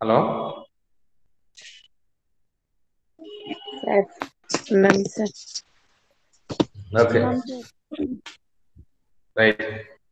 Hello sir ఉన్నాను sir okay right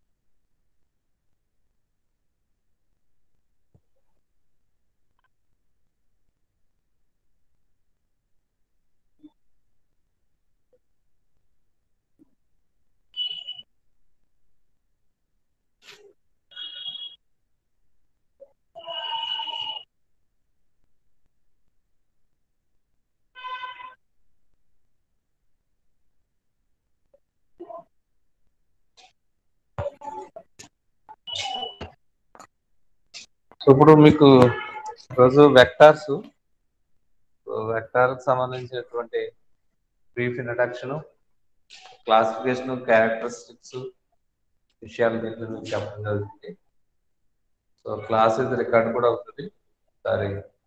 so ఇప్పుడు మీకు రోజు వెక్టార్స్ వెక్టార్ సంబంధించినటువంటి బ్రీఫ్ ఇంట్రడక్షన్ క్లాసిఫికేషన్ క్యారెక్టరిస్టిక్స్ విషయాలు దీంట్లో మీకు చెప్పడం జరుగుతుంది సో క్లాస్ ఇది రికార్డ్ కూడా అవుతుంది సారీ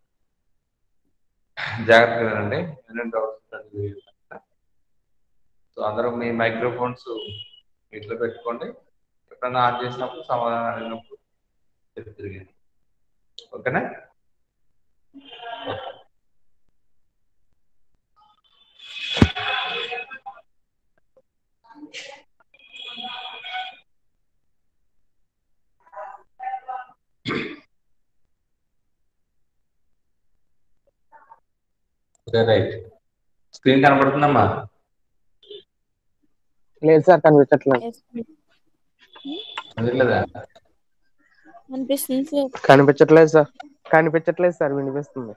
జాగ్రత్తగా వినండి ఏమైనా డౌట్స్ సో అందరూ మీ మైక్రోఫోన్స్ వీటిలో పెట్టుకోండి ఎప్పుడైనా ఆన్ చేసినప్పుడు సమాధానం అడిగినప్పుడు చెప్పి తిరిగింది ఓకేనా ఓకే రైట్ స్క్రీన్ కనపడుతుందమ్మా లేదు సార్ కనిపించట్లేదు అందులేదా అనిపిస్తుంది సార్ కనిపించట్లేదు సార్ కనిపించట్లేదు సార్ వినిపిస్తుంది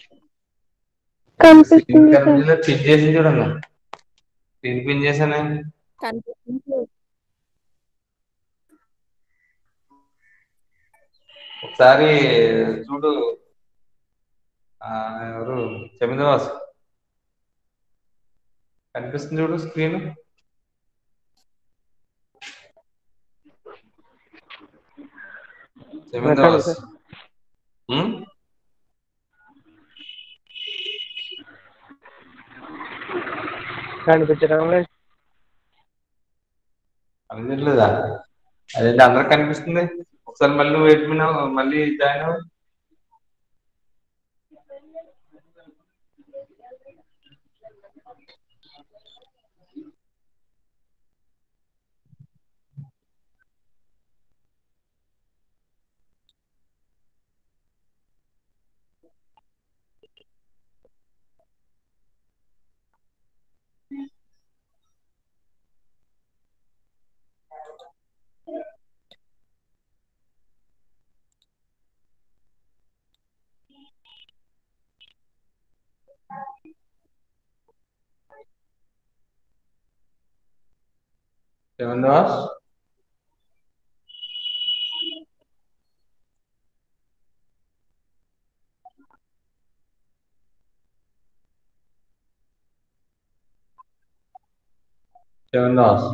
స్క్రీన్ కనిపించలేదు పిన్ చేసి చూడమ్మా స్క్రీన్ పిన్ చేశానే కనిపిస్తుంది సార్ ఒకసారి చూడు ఆ, ఎవరు చమిదవాస్ కనిపిస్తుంది చూడు స్క్రీన్ చమిదవాస్ సార్. ఉమ్? కనిపించడం లేదు కనిపించట్లేదా అదేంటి అందరికి కనిపిస్తుంది ఒకసారి మళ్ళీ నువ్వు ఎట్మినావు మళ్ళీ జాయిన్ అవ్వు చమిదవాస్ చమిదవాస్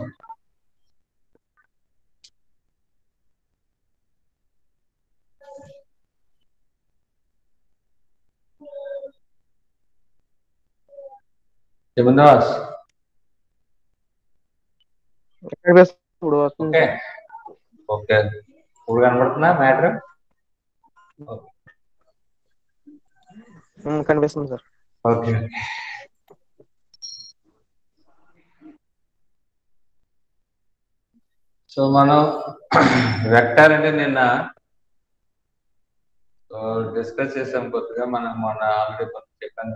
చమిదవాస్ కనిపిస్తుంది ఇప్పుడు వస్తుంది ఓకే ఓకే ఇప్పుడు కనబడుతుందా మ్యాటర్ ఉమ్, కనిపిస్తుంది సార్ ఓకే సో మనం వెక్టార్ అంటే నిన్న డిస్కస్ చేసాం కొద్దిగా మనం మొన్న ఆల్రెడీ కొంచెం చెప్పాను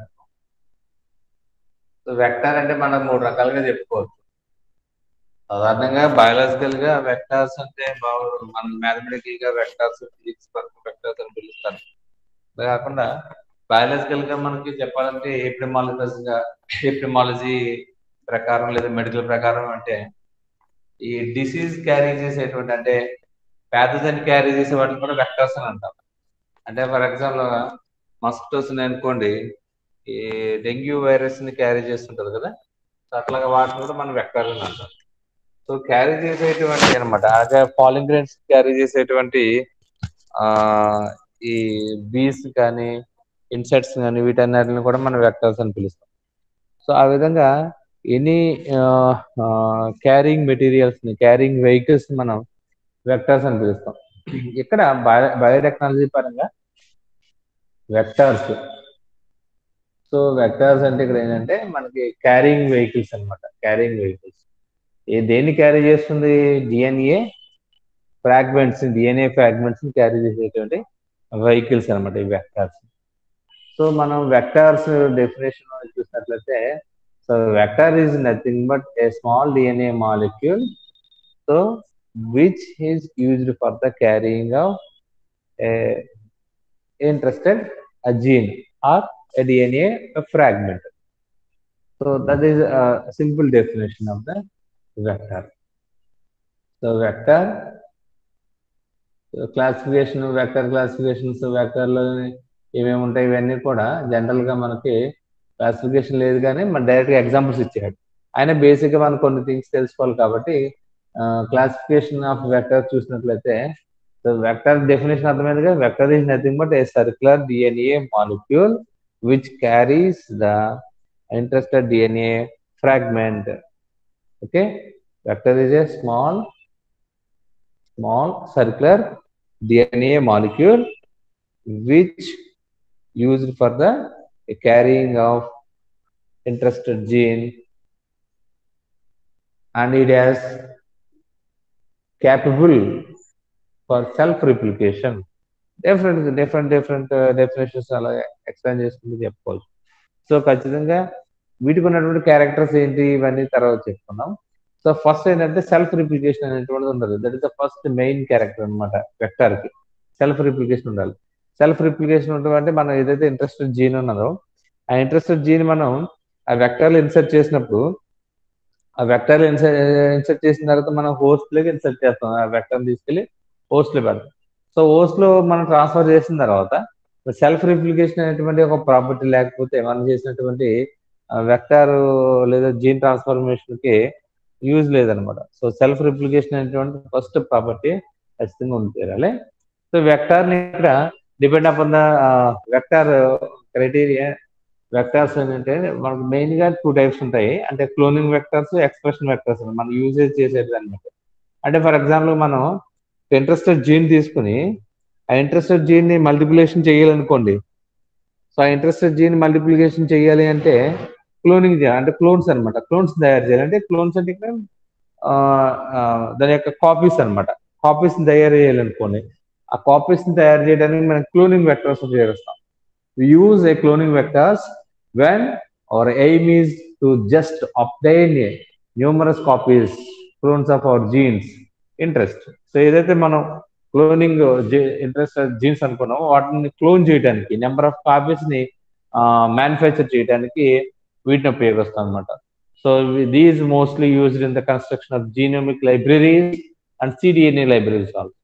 సో వెక్టార్ అంటే మనం మూడు రకాలుగా చెప్పుకోవచ్చు సాధారణంగా బయాలజికల్ గా వెక్టార్స్ అంటే బాగు మన మ్యాథమెటికల్ గా వెక్టార్స్ ఫిజిక్స్ వరకు వెక్టార్స్ అని పిలుస్తారు అలా కాకుండా బయాలజికల్ గా మనకి చెప్పాలంటే ఏప్రిమాలజీ గా ఏప్రిమాలజీ ప్రకారం లేదా మెడికల్ ప్రకారం అంటే ఈ డిసీజ్ క్యారీ చేసేటువంటి అంటే ప్యాథజన్ క్యారీ చేసే వాటిని కూడా వెక్టర్స్ అని అంటాం అంటే ఫర్ ఎగ్జాంపుల్ మస్కిటోస్ అనుకోండి ఈ డెంగ్యూ వైరస్ ని క్యారీ చేస్తుంటది కదా సో అట్లాగా వాటిని కూడా మనం వెక్టర్ అని అంటాం సో క్యారీ చేసేటువంటి అనమాట అదే పాలింగ్ గ్రెయిన్స్ క్యారీ చేసేటువంటి ఆ ఈ బీస్ కానీ ఇన్సెక్ట్స్ కానీ వీటన్నిటిని కూడా మనం వెక్టర్స్ అని పిలుస్తాం సో ఆ విధంగా ఎనీ క్యారింగ్ మెటీరియల్స్ ని క్యారింగ్ వెహికల్స్ మనం వెక్టర్స్ అని పిలుస్తాం ఇక్కడ బయో బయోటెక్నాలజీ పరంగా వెక్టార్స్ సో వెక్టార్స్ అంటే ఇక్కడ ఏంటంటే మనకి క్యారింగ్ వెహికల్స్ అన్నమాట క్యారింగ్ వెహికల్స్ ఏ దేన్ని క్యారీ చేస్తుంది DNA fragments DNA fragments carry చేసేటువంటి వెహికల్స్ అన్నమాట ఈ వెక్టార్స్ సో మనం వెక్టార్స్ డెఫినేషన్ చూసినట్లయితే so vector is nothing but a small DNA molecule so which is used for the carrying of interested a gene or a DNA a fragment. So that is a simple definition of the vector. So vector classification vector classifications వెక్టర్లో ఏమేమి ఉంటాయి ఇవన్నీ కూడా general గా మనకి classification లేదు కానీ మన డైరెక్ట్ గా ఎగ్జాంపుల్స్ ఇచ్చాడు ఆయన బేసిక్ గా మనం కొన్ని థింగ్స్ తెలుసుకోవాలి కాబట్టి క్లాసిఫికేషన్ ఆఫ్ వెక్టర్ చూసినట్లయితే So vector definition అర్థమైందిగా vector is nothing but a circular DNA molecule which carries the interested DNA fragment. Okay, vector is a small, small circular DNA molecule which used for the carrying of interested gene and it has capable for self replication different different different definitions అలా explain చేసుకుంటూ చెప్పుకోవచ్చు so ఖచ్చితంగా వీటికి ఉన్నటువంటి characters ఏంటి ఇవన్నీ తర్వాత చెప్పుకుందాం సో ఫస్ట్ ఏంటంటే సెల్ఫ్ రిప్లికేషన్ అనేటువంటిది ఉండదు that is the first main character అనమాట వెక్టర్ కి సెల్ఫ్ రిప్లికేషన్ ఉండాలి సెల్ఫ్ రిప్లికేషన్ ఉండడం మనం ఏదైతే ఇంట్రెస్టెడ్ జీన్ ఉన్నదో ఆ ఇంట్రెస్టెడ్ జీన్ మనం ఆ వెక్టర్లు ఇన్సర్ట్ చేసినప్పుడు ఆ వెక్టర్లు ఇన్సర్ట్ ఇన్సర్ట్ చేసిన తర్వాత మనం హోస్ట్ లోకి ఇన్సర్ట్ చేస్తాం ఆ వెక్టర్ తీసుకెళ్లి హోస్ట్ లో పెడతాం సో హోస్ట్ లో మనం ట్రాన్స్ఫర్ చేసిన తర్వాత సెల్ఫ్ రిప్లికేషన్ అనేటువంటి ఒక ప్రాపర్టీ లేకపోతే మనం చేసినటువంటి వెక్టర్ లేదా జీన్ ట్రాన్స్ఫర్మేషన్ కి యూజ్ లేదనమాట సో సెల్ఫ్ రిప్లికేషన్ అనేటువంటి ఫస్ట్ ప్రాపర్టీ ఖచ్చితంగా ఉంది తీరాలి సో వెక్టార్ ని ఇక్కడ depend upon the vector criteria vectors ఏంటంటే మనకు మెయిన్ గా టూ టైప్స్ ఉంటాయి అంటే క్లోనింగ్ వెక్టార్స్ ఎక్స్ప్రెషన్ వెక్టార్స్ మనం యూజేజ్ చేసేది అనమాట అంటే ఫర్ ఎగ్జాంపుల్ మనం ఇంట్రెస్టెడ్ జీన్ తీసుకుని ఆ ఇంట్రెస్టెడ్ జీన్ ని మల్టిప్లికేషన్ చేయాలనుకోండి సో ఆ ఇంట్రెస్టెడ్ జీన్ మల్టిప్లికేషన్ చేయాలి అంటే క్లోనింగ్ చేయాలి అంటే క్లోన్స్ అనమాట క్లోన్స్ తయారు చేయాలి అంటే క్లోన్స్ అంటే ఇక్కడ దాని యొక్క కాపీస్ అనమాట కాపీస్ తయారు చేయాలనుకోండి ఆ కాపీస్ ని తయారు చేయడానికి మనం క్లోనింగ్ వెక్టర్స్ ఉపయోగిస్తాం use a cloning vectors when our aim is to just obtain numerous copies clones of our genes interest so ఏదైతే మనం క్లోనింగ్ ఇంట్రెస్ట్ జీన్స్ అనుకున్నామో వాటిని క్లోన్ చేయడానికి నెంబర్ ఆఫ్ కాపీస్ ని మ్యానుఫ్యాక్చర్ చేయడానికి వీటిని ఉపయోగిస్తాం అనమాట so these mostly used in the construction of genomic libraries and cDNA libraries also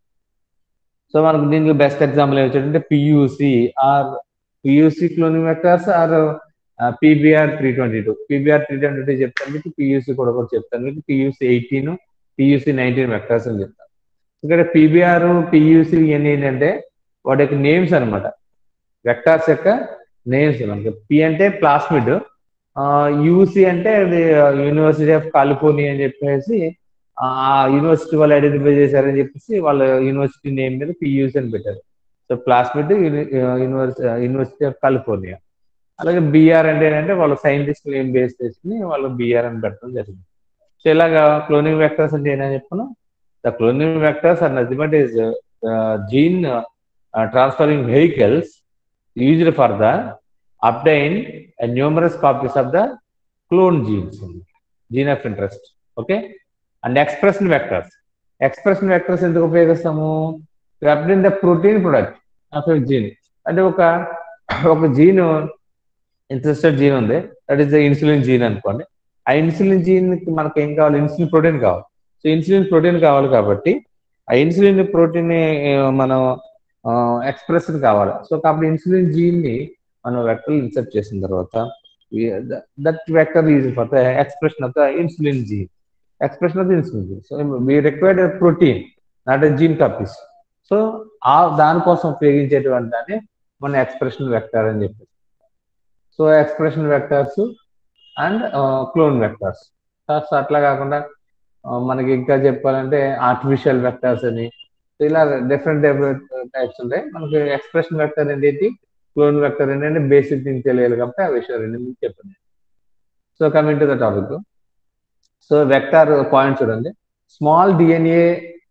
so మనకు దీనికి బెస్ట్ ఎగ్జాంపుల్ ఏమిటంటే pUC or pUC cloning vectors are PBR three twenty two PBR three twenty two చెప్తాను మీకు pUC కూడా కూడా చెప్తాను మీకు pUC eighteen pUC nineteen vectors అని చెప్తాను ఇక్కడ పీబీఆర్ పియూసి ఇవన్నీ ఏంటంటే వాటి యొక్క నేమ్స్ అనమాట వెక్టార్స్ యొక్క నేమ్స్ మనకి పి అంటే ప్లాస్మిడ్ యూసి అంటే అది యూనివర్సిటీ ఆఫ్ కాలిఫోర్నియా అని చెప్పేసి ఆ యూనివర్సిటీ వాళ్ళు ఐడెంటిఫై చేశారని చెప్పేసి వాళ్ళ యూనివర్సిటీ నేమ్ మీద పియూసి అని పెట్టారు so plasmid university of California అలాగే బీఆర్ అంటే ఏంటంటే వాళ్ళ సైంటిస్ట్ నేమ్ బేస్ చేసుకుని వాళ్ళు బీఆర్ అని పెట్టడం జరిగింది సో ఇలాగా క్లోనింగ్ వెక్టర్స్ అంటే ఏంటని చెప్పను the cloning vectors are nothing but is gene transferring vehicles used for the obtain numerous copies of the clone genes gene of interest okay and expression vectors expression vectors ఎందుకు ఉపయోగిస్తాము obtain the protein product of gene అంటే ఒక ఒక gene interested gene ఉంది that is the insulin gene అనుకోండి ఆ insulin gene మనకి ఏం కావాలి ఇన్సులిన్ ప్రోటీన్ కావాలి సో ఇన్సులిన్ ప్రోటీన్ కావాలి కాబట్టి ఆ ఇన్సులిన్ ప్రోటీన్ మనం ఎక్స్ప్రెషన్ కావాలి సో కాబట్టి ఇన్సులిన్ జీన్ ని మనం వెక్టర్ ఇన్సర్ట్ చేసిన తర్వాత that vector is for the expression of the insulin gene expression of the insulin gene so we required protein not gene copies so ఆ దానికోసం ఉపయోగించేటువంటి దాన్ని మన ఎక్స్ప్రెషన్ వెక్టర్ అని చెప్పేసి so expression vectors and clone vectors so అట్లా కాకుండా మనకి ఇంకా చెప్పాలంటే ఆర్టిఫిషియల్ వెక్టర్స్ అని ఇలా డిఫరెంట్ డిఫరెంట్ టైప్స్ ఉంటాయి మనకి ఎక్స్ప్రెషన్ వెక్టర్ ఏంటి క్లోన్ వెక్టర్ ఏంటంటే బేసిక్ థింగ్ తెలియాలి కాబట్టి ఆ విషయం రెండు మీకు చెప్పండి so coming to the topic so vector point చూడండి small DNA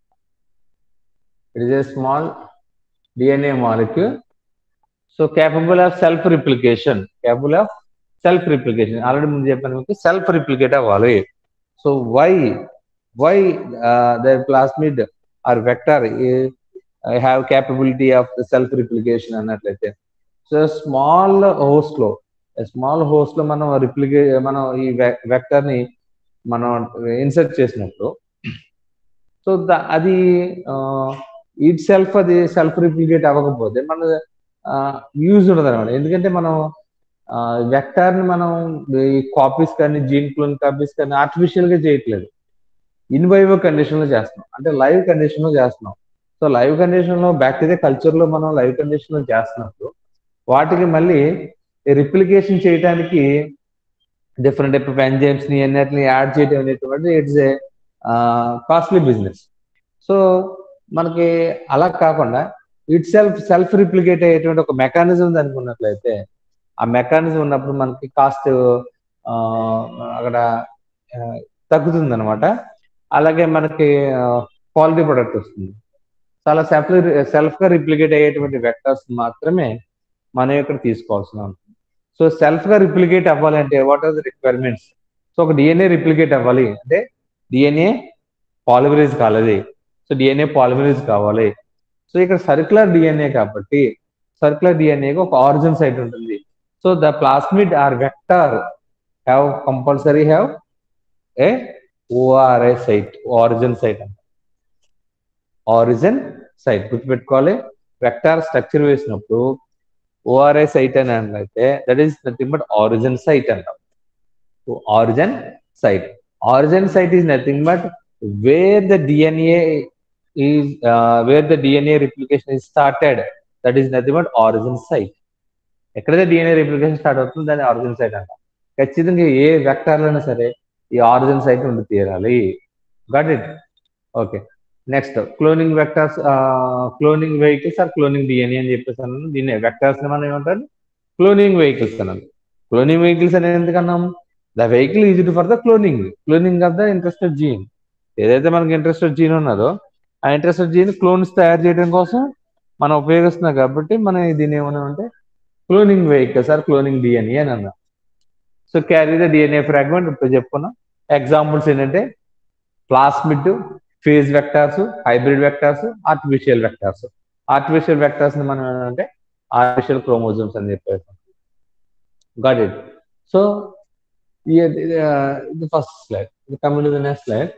it is a small DNA molecule so capable of self replication capable of self replication already ముందు చెప్పాను మీకు సెల్ఫ్ రిప్లికేట్ అవ్వాలి so why why the plasmid or vector have capability of self replication అన్నట్లయితే so small host లో small host లో మనం రిప్లికే మనం ఈ వెక్టర్ ని మనం ఇన్సర్ట్ చేసినప్పుడు సో అది ఇట్ సెల్ఫ్ అది సెల్ఫ్ రిప్లికేట్ అవ్వకపోతే మన యూజ్ ఉండదు అనమాట ఎందుకంటే మనం వెక్టార్ ని మనం ఈ కాపీస్ కానీ జీన్ క్లోన్ కాపీస్ కానీ ఆర్టిఫిషియల్ గా చేయట్లేదు ఇన్వైవో కండిషన్ లో చేస్తున్నాం అంటే లైవ్ కండిషన్ లో చేస్తున్నాం సో లైవ్ కండిషన్ లో బ్యాక్టీరియా కల్చర్ లో మనం లైవ్ కండిషన్ లో చేస్తున్నప్పుడు వాటికి మళ్ళీ రిప్లికేషన్ చేయడానికి డిఫరెంట్ టైప్ ఆఫ్ ఎంజైమ్స్ ని అన్నిటిని యాడ్ చేయడం అనేటువంటి it's a costly business so మనకి అలా కాకుండా ఇట్ సెల్ఫ్ సెల్ఫ్ రిప్లికేట్ అయ్యేటువంటి ఒక మెకానిజం దానికి ఉన్నట్లయితే ఆ మెకానిజం ఉన్నప్పుడు మనకి కాస్ట్ అక్కడ తగ్గుతుంది అనమాట అలాగే మనకి క్వాలిటీ ప్రొడక్ట్ వస్తుంది చాలా సెల్ఫ్ సెల్ఫ్ గా రిప్లికేట్ అయ్యేటువంటి వెక్టర్స్ మాత్రమే మనం ఇక్కడ తీసుకోవాల్సిన ఉంటుంది సో సెల్ఫ్ గా రిప్లికేట్ అవ్వాలంటే what are the requirements so ఒక డిఎన్ఏ రిప్లికేట్ అవ్వాలి అంటే డిఎన్ఏ పాలిమరేజ్ కాలేదు సో డిఎన్ఏ పాలిమరేజ్ కావాలి సో ఇక్కడ సర్క్యులర్ డిఎన్ఏ కాబట్టి సర్క్యులర్ డిఎన్ఏకి ఒక ఆరిజిన్ సైట్ ఉంటుంది so the plasmid or vector have compulsory have a ORI site origin site అంట ఆరిజిన్ సైట్ గుర్తుపెట్టుకోవాలి వెక్టార్ స్ట్రక్చర్ వేసినప్పుడు ఓఆర్ఐ సైట్ అని అన్నట్లయితే that is nothing but origin site అంటాం origin site origin site is nothing but where the DNA is uh, where the DNA replication is started. That is nothing but origin site. ఎక్కడైతే DNA replication start అవుతుందో దాన్ని origin site అంట ఖచ్చితంగా ఏ వెక్టార్లో అయినా సరే ఈ origin site ఉండి తీరాలి got it okay next cloning vectors cloning vehicles or cloning DNA అని చెప్పేసి అన్నాను దీన్ని వెక్టార్స్ మనం ఏమంటారు క్లోనింగ్ వెహికల్స్ అన్నాను క్లోనింగ్ వెహికల్స్ అనేది ఎందుకన్నాం the vehicle is for the cloning cloning of the interested gene ఏదైతే మనకి ఇంట్రెస్టెడ్ జీన్ ఉన్నదో ఆ ఇంట్రెస్టెడ్ జీన్ క్లోన్స్ తయారు చేయడం కోసం మనం ఉపయోగిస్తున్నాం కాబట్టి మనం దీన్ని ఏమన్నా అంటే cloning vehicles or cloning DNA అని అన్నాం so carry the DNA fragment ఇప్పుడు చెప్పుకున్నాం ఎగ్జాంపుల్స్ ఏంటంటే plasmid phage vectors hybrid vectors artificial vectors artificial vectors ని మనం ఏంటంటే ఆర్టిఫిషియల్ క్రోమోజోమ్స్ అని చెప్పేసి గాట్ ఇట్ సో ఇది ఫస్ట్ స్లైడ్ ఇది coming to next slide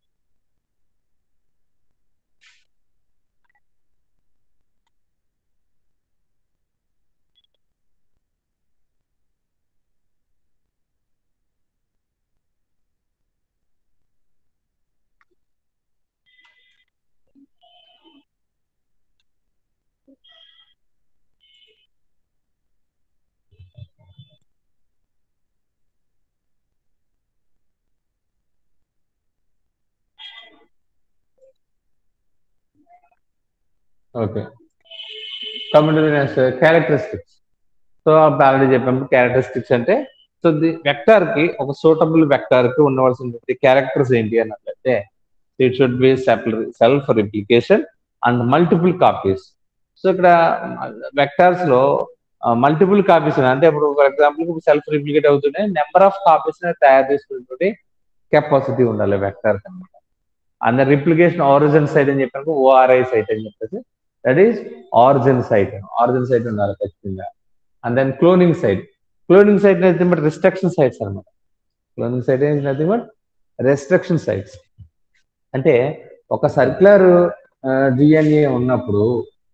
okay coming to next characteristics so already చెప్పాము క్యారెక్టరిస్టిక్స్ అంటే సో ది వెక్టార్ కి ఒక సూటబుల్ వెక్టార్ కి ఉండవలసిన క్యారెక్టర్స్ ఏంటి అన్నట్లయితే it should be self replication and multiple copies so ఇక్కడ వెక్టార్స్ లో మల్టిపుల్ కాపీస్ అంటే ఇప్పుడు ఫర్ ఎగ్జాంపుల్ సెల్ఫ్ రిప్లికేట్ అవుతుంటే నెంబర్ ఆఫ్ కాపీస్ తయారు చేసుకునేటువంటి కెపాసిటీ ఉండాలి వెక్టార్ అనమాట అండ్ రిప్లికేషన్ ఆరిజిన్ సైట్ అని చెప్పినప్పుడు ఓఆర్ఐ సైట్ అని చెప్పేసి that is origin site origin site ఉండాలి ఖచ్చితంగా and then cloning site cloning site nothing but restriction sites అనమాట cloning site is nothing but restriction sites అంటే ఒక సర్క్యులర్ డిఎన్ఏ ఉన్నప్పుడు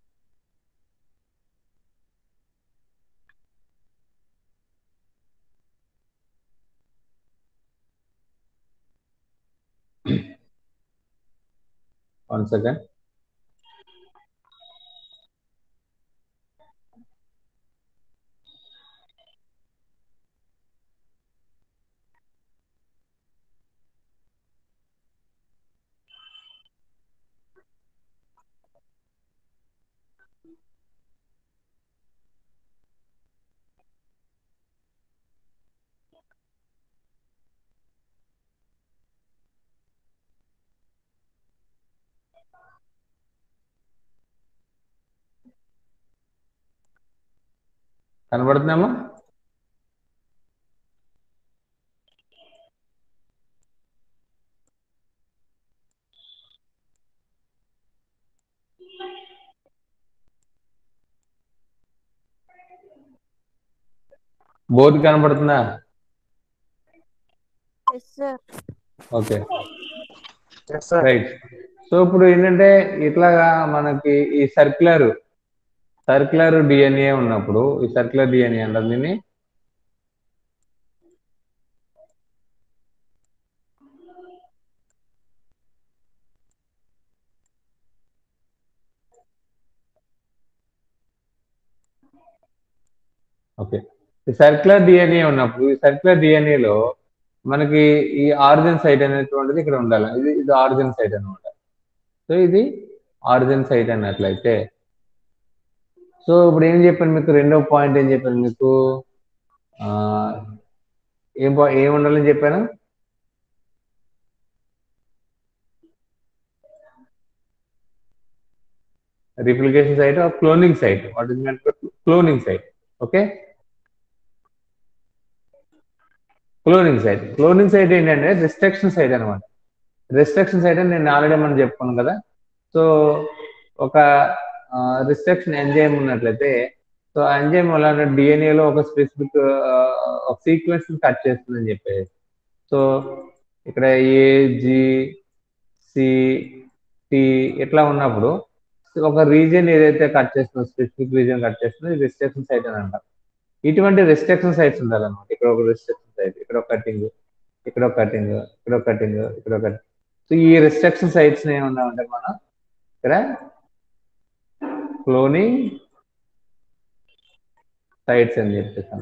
వన్ సెకండ్ కనబడుతుందమ్మా బోర్డు కనబడుతుందా yes sir okay yes sir right so ఇప్పుడు ఏంటంటే ఇట్లాగా మనకి ఈ సర్క్యులర్ సర్క్యులర్ డిఎన్ఏ ఉన్నప్పుడు ఈ సర్క్యులర్ డిఎన్ఏ అంటారు దీన్ని ఓకే ఈ సర్క్యులర్ డిఎన్ఏ ఉన్నప్పుడు ఈ సర్క్యులర్ డిఎన్ఏలో మనకి ఈ ఆరిజిన్ సైట్ అనేటువంటిది ఇక్కడ ఉండాలి ఇది ఇది ఆరిజిన్ సైట్ అనమాట సో ఇది ఆరిజిన్ సైట్ అన్నట్లయితే సో ఇప్పుడు ఏం చెప్పాను మీకు రెండో పాయింట్ ఏం చెప్పాను మీకు ఆ, ఏం పా- ఏం ఉండాలని చెప్పాను replication site or cloning site what is మెంట్ cloning site okay cloning site cloning site ఏంటంటే రిస్ట్రిక్షన్ సైట్ అనమాట రిస్ట్రిక్షన్ సైట్ అని నేను ఆల్రెడీ మనం చెప్పుకున్నాను కదా సో ఒక రిస్ట్రిక్షన్ ఎంజైమ్ ఉన్నట్లయితే సో ఎంజైమ్ వల్ల డిఎన్ఏలో ఒక స్పెసిఫిక్ ఒక సీక్వెన్స్ కట్ చేస్తుందని చెప్పేసి సో ఇక్కడ ఏ జి సి టి ఇట్లా ఉన్నప్పుడు ఒక రీజియన్ ఏదైతే కట్ చేస్తుందో స్పెసిఫిక్ రీజియన్ కట్ చేస్తుందో రిస్ట్రిక్షన్ సైట్ అని అంటారు ఇటువంటి రిస్ట్రిక్షన్ సైట్స్ ఉండాలన్నమాట ఇక్కడ ఒక రిస్ట్రిక్షన్ సైట్ ఇక్కడ ఒక కటింగ్ ఇక్కడ ఒక కటింగ్ ఇక్కడ ఒక కటింగ్ ఇక్కడ ఒక కటింగ్ సో ఈ రిస్ట్రిక్షన్ సైట్స్ ఏమన్నామంటే మనం ఇక్కడ క్లోనింగ్ సైట్స్ అని చెప్పేసాను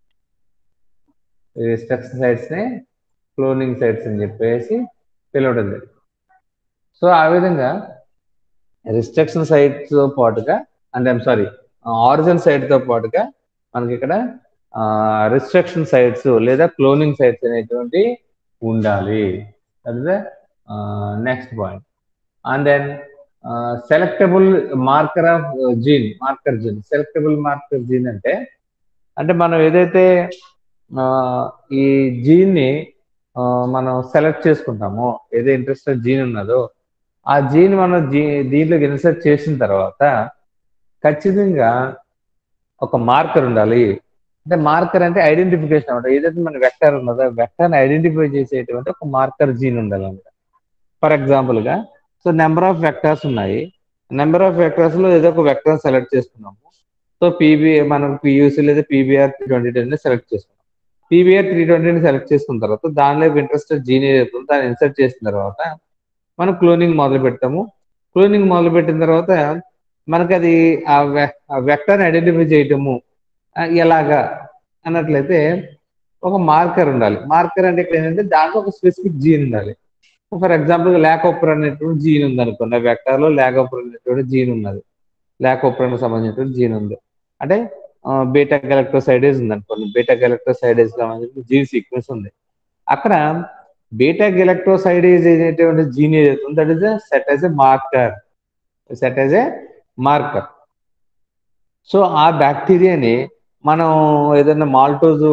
ఈ రిస్ట్రిక్షన్ సైట్స్ ని క్లోనింగ్ సైట్స్ అని చెప్పేసి పిలవడం జరిగింది సో ఆ విధంగా రిస్ట్రిక్షన్ సైట్స్ తో పాటుగా అంటే ఐమ్ సారీ ఆరిజిన్ సైట్ తో పాటుగా మనకి ఇక్కడ రిస్ట్రిక్షన్ సైట్స్ లేదా క్లోనింగ్ సైట్స్ అనేటువంటి ఉండాలి అదే next point and then selectable marker of gene marker gene selectable marker gene అంటే అంటే మనం ఏదైతే ఆ, ఈ జీన్ ని ఆ, మనం సెలెక్ట్ చేసుకుంటామో ఏదో ఇంట్రెస్టెడ్ జీన్ ఉన్నదో ఆ జీన్ మనం జీ దీంట్లోకి ఇన్సర్ట్ చేసిన తర్వాత ఖచ్చితంగా ఒక మార్కర్ ఉండాలి అంటే మార్కర్ అంటే ఐడెంటిఫికేషన్ అనమాట ఏదైతే మన వెక్టర్ ఉన్నదో వెక్టర్ని ఐడెంటిఫై చేసేటువంటి ఒక మార్కర్ జీన్ ఉండాలి అనమాట ఫర్ ఎగ్జాంపుల్ గా సో నెంబర్ ఆఫ్ వెక్టర్స్ ఉన్నాయి నెంబర్ ఆఫ్ వెక్టర్స్ లో ఏదో ఒక వెక్టర్ సెలెక్ట్ చేసుకున్నాము సో పీబీ మనం పియూసీ లేదా PBR three twenty ten select చేసుకున్నాం పీబీఆర్ త్రీ ట్వంటీని సెలెక్ట్ చేసుకున్న తర్వాత దానిలో ఇంట్రెస్టెడ్ జీన్ ఏదైతే ఉందో దాన్ని ఇన్సర్ట్ చేసిన తర్వాత మనం క్లోనింగ్ మొదలు పెడతాము క్లోనింగ్ మొదలు పెట్టిన తర్వాత మనకి అది ఆ వెక్టర్ ఐడెంటిఫై చేయటము ఆ, ఎలాగా అన్నట్లయితే ఒక మార్కర్ ఉండాలి మార్కర్ అంటే ఇక్కడ ఏంటంటే దాంట్లో ఒక స్పెసిఫిక్ జీన్ ఉండాలి ఫర్ ఎగ్జాంపుల్ ల్యాకోపర్ అనేటువంటి జీన్ ఉంది అనుకోండి ఆ వెక్టర్ లో ల్యాకోపర్ అనేటువంటి జీన్ ఉన్నది ల్యాకోపర్ సంబంధించినటువంటి జీన్ ఉంది అంటే బీటా గెలక్ట్రోసైడేజ్ ఉంది అనుకోండి బీటా గెలక్ట్రోసైడేజ్ సంబంధించిన జీన్ సీక్వెన్స్ ఉంది అక్కడ బీటా గెలక్ట్రోసైడేజ్ అనేటువంటి జీన్ ఏదైతే ఉందో that is set as a marker set as a marker so ఆ బ్యాక్టీరియాని మనం ఏదైనా మాల్టోజు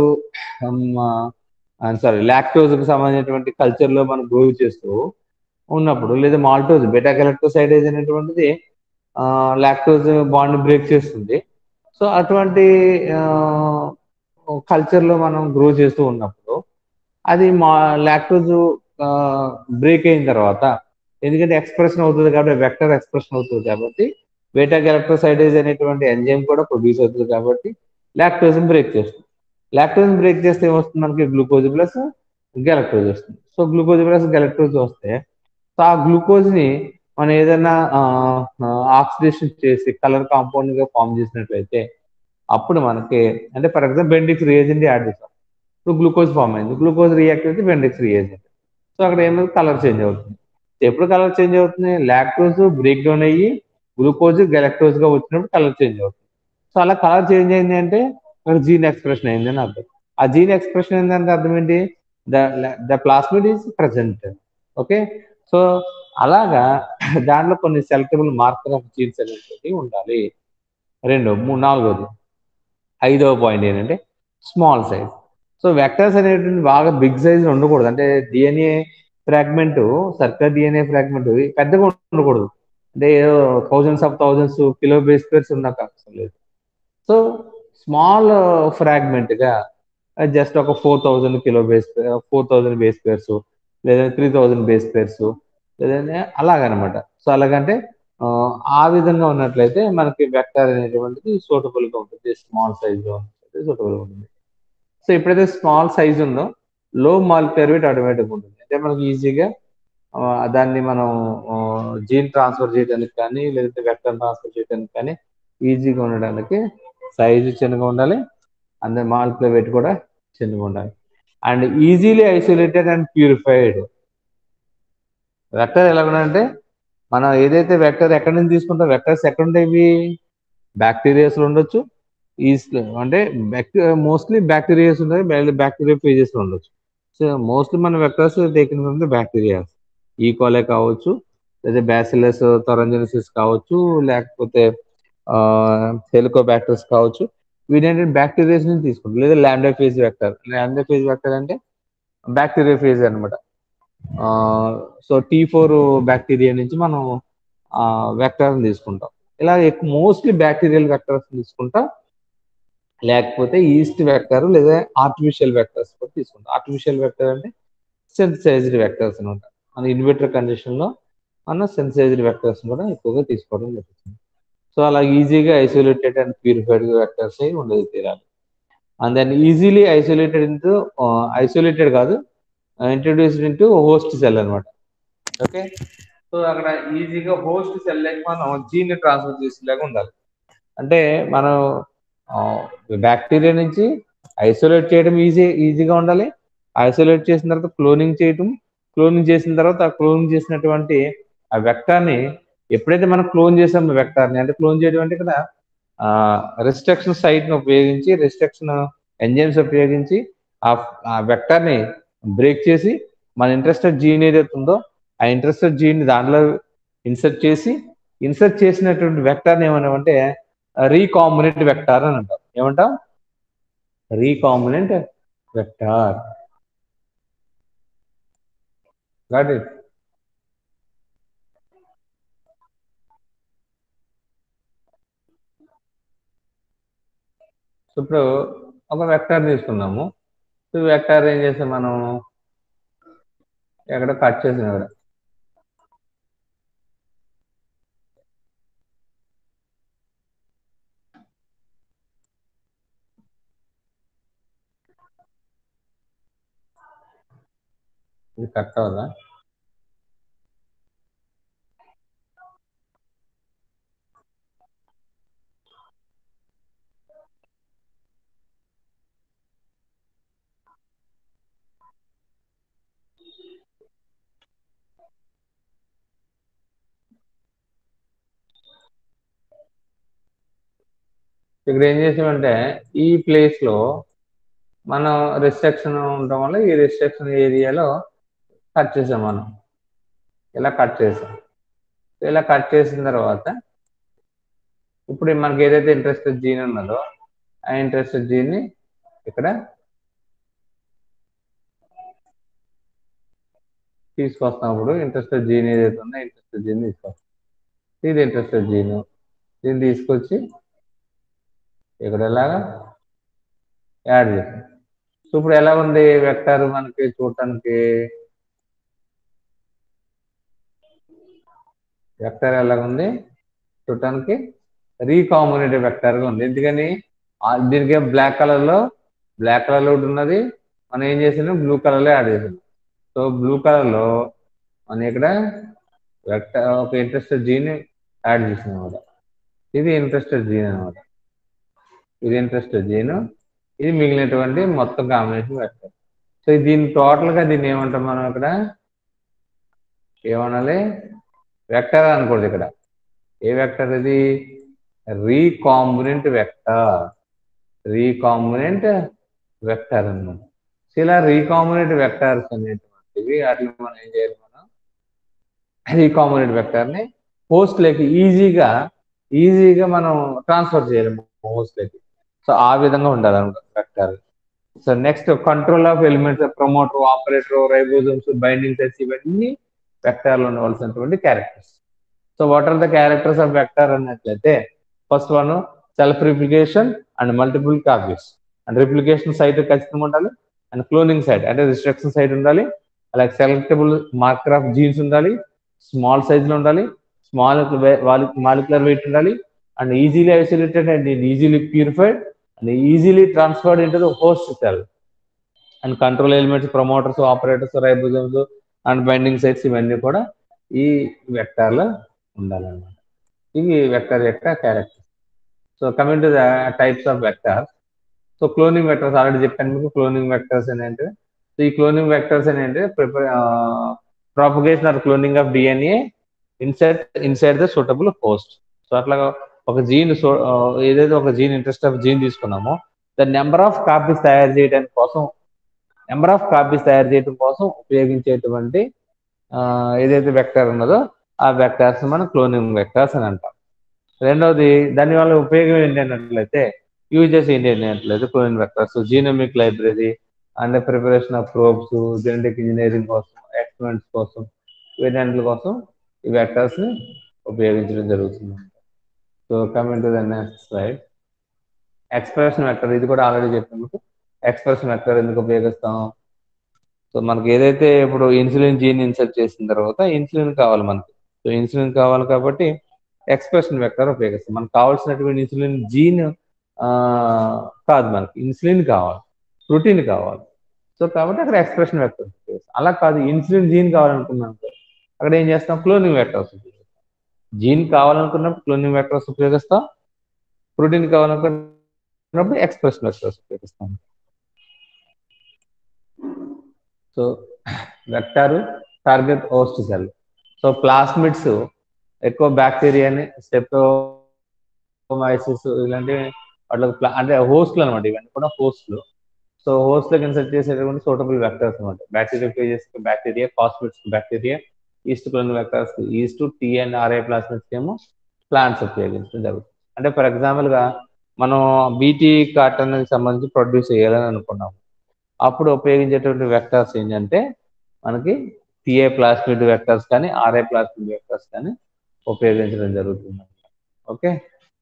సారీ లాక్టోజ్కి సంబంధించినటువంటి కల్చర్ లో మనం గ్రో చేస్తూ ఉన్నప్పుడు లేదా మాల్టోజ్ బెటా గెలక్టోసైడేజ్ అనేటువంటిది లాక్టోజ్ బాండ్ బ్రేక్ చేస్తుంది సో అటువంటి కల్చర్ లో మనం గ్రో చేస్తూ ఉన్నప్పుడు అది మా లాక్టోజ్ బ్రేక్ అయిన తర్వాత ఎందుకంటే ఎక్స్ప్రెషన్ అవుతుంది కాబట్టి వెక్టర్ ఎక్స్ప్రెషన్ అవుతుంది కాబట్టి బీటా గెలక్ట్రోసైడేజ్ అనేటువంటి ఎంజైమ్ కూడా ప్రొడ్యూస్ అవుతుంది కాబట్టి లాక్టోజ్ బ్రేక్ చేస్తుంది లాక్టోజ్ బ్రేక్ చేస్తే ఏమొస్తుంది మనకి గ్లూకోజ్ ప్లస్ గెలక్టోజ్ వస్తుంది సో గ్లూకోజ్ ప్లస్ గెలక్టోజ్ వస్తే సో ఆ గ్లూకోజ్ ని మనం ఏదైనా ఆక్సిడేషన్ చేసి కలర్ కాంపౌండ్ గా ఫామ్ చేసినట్లయితే అప్పుడు మనకి అంటే for example Benedict's reagent add చేసాం ఇప్పుడు గ్లూకోజ్ ఫామ్ అయింది గ్లూకోజ్ రియాక్ట్ అయితే బెండిక్స్ రియేజెంట్ సో అక్కడ ఏమైంది కలర్ చేంజ్ అవుతుంది ఎప్పుడు కలర్ చేంజ్ అవుతుంది లాక్టోజ్ బ్రేక్ డౌన్ అయ్యి గ్లూకోజ్ గెలక్టోజ్ గా వచ్చినప్పుడు కలర్ చేంజ్ అవుతుంది సో అలా కలర్ చేంజ్ అయింది అంటే మనకు జీన్ ఎక్స్ప్రెషన్ అయింది అని అర్థం ఆ జీన్ ఎక్స్ప్రెషన్ ఏంటంటే అర్థం ఏంటి the the plasmid is present okay so అలాగా దాంట్లో కొన్ని సెలెక్టబుల్ మార్కర్ ఆఫ్ జీన్స్ అనేవి ఉండాలి రెండు మూడు నాలుగోది ఐదవ పాయింట్ ఏంటంటే స్మాల్ సైజ్ సో వెక్టర్స్ అనేటువంటి బాగా బిగ్ సైజ్ ఉండకూడదు అంటే డిఎన్ఏ ఫ్రాగ్మెంట్ సర్కర్ డిఎన్ఏ ఫ్రాగ్మెంట్ పెద్దగా ఉండకూడదు అంటే thousands of thousands kilo base pairs ఉన్న అవసరం లేదు సో స్మాల్ ఫ్రాగ్మెంట్ గా జస్ట్ ఒక four thousand kilo base four thousand base pairs లేదా త్రీ థౌజండ్ బేస్ పేర్స్ లేదంటే అలాగనమాట సో అలాగంటే ఆ, ఆ విధంగా ఉన్నట్లయితే మనకి వెక్టర్ అనేటువంటిది సూటబుల్ గా ఉంటుంది స్మాల్ సైజ్ లో సూటబుల్ గా ఉంటుంది సో ఎప్పుడైతే స్మాల్ సైజ్ ఉందో లో మాలిక్యులర్ వెయిట్ ఆటోమేటిక్ ఉంటుంది అంటే మనకి ఈజీగా ఆ, దాన్ని మనం జీన్ ట్రాన్స్ఫర్ చేయడానికి కానీ లేదంటే వెక్టర్ ట్రాన్స్ఫర్ చేయడానికి కానీ ఈజీగా ఉండడానికి సైజు చిన్నగా ఉండాలి అండ్ మాలిక్యులర్ వెయిట్ కూడా చిన్నగా ఉండాలి and easily isolated and purified vector ఎలా ఉండాలంటే మనం ఏదైతే వెక్టర్ ఎక్కడి నుంచి తీసుకుంటాం వెక్టర్స్ ఎక్కడ ఉండేవి బ్యాక్టీరియాస్ ఉండొచ్చు ఈస్ట్ అంటే మోస్ట్లీ బ్యాక్టీరియాస్ ఉన్నాయి బ్యాక్టీరియా ఫేజెస్ లో ఉండొచ్చు సో మోస్ట్లీ మన vectors taken from the bacterias E coli కావచ్చు లేదా బ్యాసిలస్ థొరంజెనిసిస్ కావచ్చు లేకపోతే హెలికోబాక్టర్స్ కావచ్చు వీటంటే బ్యాక్టీరియాస్ నుంచి తీసుకుంటాం లేదా lambda phage vector lambda phage vector అంటే బ్యాక్టీరియా ఫేజ్ అనమాట సో టీ ఫోర్ బ్యాక్టీరియా నుంచి మనం వెక్టర్ తీసుకుంటాం ఇలా ఎక్కువ మోస్ట్లీ బ్యాక్టీరియల్ వెక్టర్స్ తీసుకుంటాం లేకపోతే ఈస్ట్ వెక్టర్ లేదా ఆర్టిఫిషియల్ వెక్టర్స్ కూడా తీసుకుంటాం ఆర్టిఫిషియల్ వెక్టర్ అంటే సెన్సైజ్డ్ వెక్టర్స్ అనమాట మన ఇన్వర్టర్ కండిషన్ లో మన సెన్సైజ్డ్ వెక్టర్స్ కూడా ఎక్కువగా తీసుకోవడం జరుగుతుంది సో అలా ఈజీగా ఐసోలేటెడ్ అండ్ ప్యూరిఫైడ్ వెక్టర్స్ ఉండేది తీరాలి and then easily isolated into isolated కాదు ఇంట్రడ్యూస్డ్ ఇంటూ హోస్ట్ సెల్ అనమాట ఓకే సో అక్కడ ఈజీగా హోస్ట్ సెల్ లైక్ మనం జీన్ ట్రాన్స్ఫర్ చేసేలాగా ఉండాలి అంటే మనం బ్యాక్టీరియా నుంచి ఐసోలేట్ చేయడం ఈజీ ఈజీగా ఉండాలి ఐసోలేట్ చేసిన తర్వాత క్లోనింగ్ చేయటం క్లోనింగ్ చేసిన తర్వాత ఆ క్లోనింగ్ చేసినటువంటి ఆ వెక్టార్ని ఎప్పుడైతే మనం క్లోన్ చేసామో వెక్టార్ని అంటే క్లోన్ చేయడం అంటే ఇక్కడ రిస్ట్రక్షన్ సైట్ని ఉపయోగించి రిస్ట్రక్షన్ ఎంజైమ్స్ ఉపయోగించి ఆ వెక్టార్ని బ్రేక్ చేసి మన ఇంట్రెస్టెడ్ జీన్ ఏదైతే ఉందో ఆ ఇంట్రెస్టెడ్ జీన్ దాంట్లో ఇన్సర్ట్ చేసి ఇన్సర్ట్ చేసినటువంటి వెక్టార్ని ఏమన్నామంటే రీకాంబినెంట్ వెక్టార్ అని అంటాం ఏమంటాం రీకాంబినెంట్ వెక్టార్ గాట్ ఇట్ ఇప్పుడు ఒక వెక్టార్ తీసుకున్నాము సో వెక్టార్ ఏం చేస్తాం మనం ఎక్కడ కట్ చేసిన ఇక్కడ ఇది కట్ అవ్వదా ఇక్కడ ఏం చేసామంటే ఈ ప్లేస్ లో మనం రిస్ట్రిక్షన్ ఉండటం వల్ల ఈ రిస్ట్రిక్షన్ ఏరియాలో కట్ చేసాం మనం ఇలా కట్ చేసాం ఇలా కట్ చేసిన తర్వాత ఇప్పుడు మనకి ఏదైతే ఇంట్రెస్టెడ్ జీన్ ఉన్నదో ఆ ఇంట్రెస్టెడ్ జీన్ని ఇక్కడ తీసుకొస్తున్నప్పుడు ఇంట్రెస్టెడ్ జీన్ ఏదైతే ఉందో ఇంట్రెస్టెడ్ జీన్ తీసుకొస్తాం ఇది ఇంట్రెస్టెడ్ జీన్ దీన్ని తీసుకొచ్చి ఇక్కడ ఎలాగా యాడ్ చేసాం సో ఇప్పుడు ఎలా ఉంది వెక్టర్ మనకి చూడటానికి వెక్టర్ ఎలా ఉంది చూడటానికి రీకాంబినేటివ్ వెక్టర్ గా ఉంది ఎందుకని దీనికి బ్లాక్ కలర్ లో బ్లాక్ కలర్ లో ఉన్నది మనం ఏం చేసాము బ్లూ కలర్ లో యాడ్ చేసాం సో బ్లూ కలర్ లో మనం ఇక్కడ వెక్టర్ ఒక ఇంట్రెస్టెడ్ జీన్ యాడ్ చేసాం అనమాట ఇది ఇంట్రెస్టెడ్ జీన్ అనమాట ఇది ఇంట్రెస్టెడ్ జీన్ ఇది మిగిలినటువంటి మొత్తం కాంబినేషన్ వెక్టర్ సో దీని టోటల్ గా దీన్ని ఏమంటాం మనం ఇక్కడ ఏమనాలి వెక్టర్ అనకూడదు ఇక్కడ ఏ వెక్టర్ ఇది రీకాంబినెంట్ వెక్టర్ రీకాంబినెంట్ వెక్టర్ అన్నమాట సో ఇలా రీకాంబినెంట్ వెక్టర్స్ అనేటువంటివి వాటిని మనం ఏం చేయాలి మనం రీకాంబినెంట్ వెక్టర్ని హోస్ట్ లకి ఈజీగా ఈజీగా మనం ట్రాన్స్ఫర్ చేయలేము హోస్ట్ లకి సో సో ఆ విధంగా ఉండాలన్నమాట vector so next control of elements promoter operator ribosomes binding sets ఇవన్నీ వెక్టార్లో ఉండవలసినటువంటి characters so what are the characters of vector అన్నట్లయితే first one self replication and multiple copies and replication site ఖచ్చితంగా ఉండాలి and cloning site అంటే restriction site ఉండాలి అలాగే selectable marker of genes ఉండాలి స్మాల్ సైజులో ఉండాలి స్మాల్ మాలిక్యులర్ వెయిట్ ఉండాలి and easily isolated and easily purified and easily transferred into the host cell and control elements promoters operators ribosomes and binding sites ఇవన్నీ కూడా ఈ వెక్టార్లో ఉండాలన్నమాట ఇవి వెక్టర్ యొక్క character so coming to the types of vectors so cloning vectors already చెప్పాను మీకు cloning vectors అని అంటే సో ఈ క్లోనింగ్ వెక్టర్స్ అని అంటే propagation or cloning of DNA inside inside the suitable post so అట్లా ఒక జీన్ ఏదైతే ఒక జీన్ ఇంట్రెస్ట్ ఆఫ్ జీన్ తీసుకున్నామో ద నెంబర్ ఆఫ్ కాపీస్ తయారు చేయడానికి కోసం నెంబర్ ఆఫ్ కాపీస్ తయారు చేయడం కోసం ఉపయోగించేటువంటి ఏదైతే వెక్టర్ ఉన్నదో ఆ వెక్టార్స్ మనం క్లోనింగ్ వెక్టార్స్ అని అంటాం రెండవది దానివల్ల ఉపయోగం ఏంటి అన్నట్లయితే యూజెస్ ఏంటి అన్నట్లయితే cloning vectors genomic library and preparation of probes genetic engineering కోసం ఎక్స్పెరిమెంట్స్ కోసం వీటన్నిటి కోసం ఈ వెక్టర్స్ ని ఉపయోగించడం జరుగుతుంది so coming to the next slide expression vector ఇది కూడా ఆల్రెడీ చెప్పాను మీకు ఎక్స్ప్రెషన్ వెక్టర్ ఎందుకు ఉపయోగిస్తాం సో మనకి ఏదైతే ఇప్పుడు ఇన్సులిన్ జీన్ ఇన్సర్ట్ చేసిన తర్వాత ఇన్సులిన్ కావాలి మనకి సో ఇన్సులిన్ కావాలి కాబట్టి ఎక్స్ప్రెషన్ వెక్టర్ ఉపయోగిస్తాం మనకు కావాల్సినటువంటి ఇన్సులిన్ జీన్ కాదు మనకి ఇన్సులిన్ కావాలి ప్రోటీన్ కావాలి సో కాబట్టి అక్కడ ఎక్స్ప్రెషన్ వెక్టర్స్ ఉపయోగిస్తాం అలా కాదు ఇన్సులిన్ జీన్ కావాలనుకున్నాం అక్కడ ఏం చేస్తాం క్లోనింగ్ వెక్టర్స్ ఉపయోగిస్తాం జీన్ కావాలనుకున్నప్పుడు క్లోనింగ్ వెక్టర్స్ ఉపయోగిస్తాం ప్రోటీన్ కావాలనుకున్నప్పుడు ఎక్స్ప్రెషన్ వెక్టర్స్ ఉపయోగిస్తాం so vector target host cell so plasmids ఎక్కువ బ్యాక్టీరియాని స్టెప్టోమైసిస్ ఇలాంటివి వాటికి అంటే హోస్ట్లు అనమాట ఇవన్నీ కూడా హోస్ట్లు సో హోస్ట్లకు ఇన్సర్ట్ చేసేటువంటి సూటబుల్ వెక్టర్స్ అనమాట బ్యాక్టీరియా ఫేజెస్ బ్యాక్టీరియా ఫాస్ఫిడ్స్ bacteria yeast clone vectors yeast T and RI plasmids ఏమో ప్లాంట్స్ ఉపయోగించడం జరుగుతుంది అంటే ఫర్ ఎగ్జాంపుల్ గా మనం బీటీ కాటన్ సంబంధించి ప్రొడ్యూస్ చేయాలని అనుకున్నాము అప్పుడు ఉపయోగించేటువంటి వెక్టర్స్ ఏంటంటే మనకి టిఏ ప్లాస్మిడ్ వెక్టర్స్ కానీ ఆర్ఐ ప్లాస్మిడ్ వెక్టర్స్ కానీ ఉపయోగించడం జరుగుతుంది ఓకే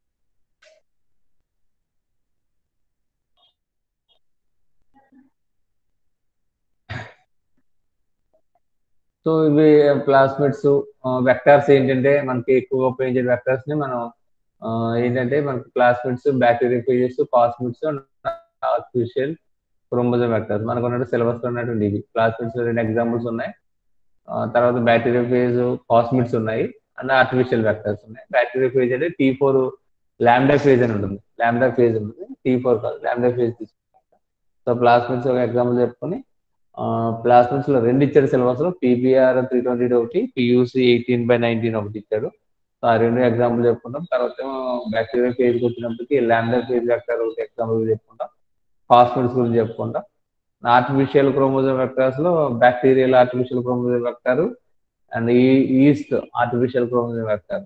సో ఇవి ప్లాస్మిడ్స్ వెక్టర్స్ ఏంటంటే మనకి ఎక్కువ ఉపయోగించే వెక్టర్స్ ని మనం ఏంటంటే మనకి plasmids bacteria phages cosmids artificial chromosome vectors మనకు ఉన్నట్టు సిలబస్ లో ఉన్నటువంటి ఇవి ప్లాస్మిడ్స్ రెండు ఎగ్జాంపుల్స్ ఉన్నాయి తర్వాత బ్యాక్టీరియా ఫేజ్ కాస్మిడ్స్ ఉన్నాయి అండ్ ఆర్టిఫిషియల్ వెక్టర్స్ ఉన్నాయి బ్యాక్టీరియా ఫేజ్ అంటే టీ ఫోర్ ల్యాండా ఫేజ్ అని ఉంటుంది ల్యాండా ఫేజ్ ఉంటుంది టీ ఫోర్ కాదు ల్యాండా ఫేజ్ తీసుకుంటాం సో ప్లాస్మిడ్స్ ఒక ఎగ్జాంపుల్ చెప్పుకొని ప్లాస్మిడ్స్ లో రెండు ఇచ్చాడు సిలబస్ లో పీబీఆర్ త్రీ ట్వంటీ ఒకటి పియూసి ఎయిటీన్ బై నైన్టీన్ ఒకటి ఇచ్చాడు సో ఆ రెండు ఎగ్జాంపుల్ చెప్పుకుంటాం తర్వాత బ్యాక్టీరియా ఫేజ్కి వచ్చినప్పటికీ ల్యాండర్ ఫేజ్ వెక్టర్ ఒకటి ఎగ్జాంపుల్ చెప్పుకుంటాం హాస్పిటల్స్ గురించి చెప్పుకుంటాం ఆర్టిఫిషియల్ క్రోమోజోమ్ వెక్టర్స్ లో bacterial artificial chromosome vector and yeast artificial chromosome vector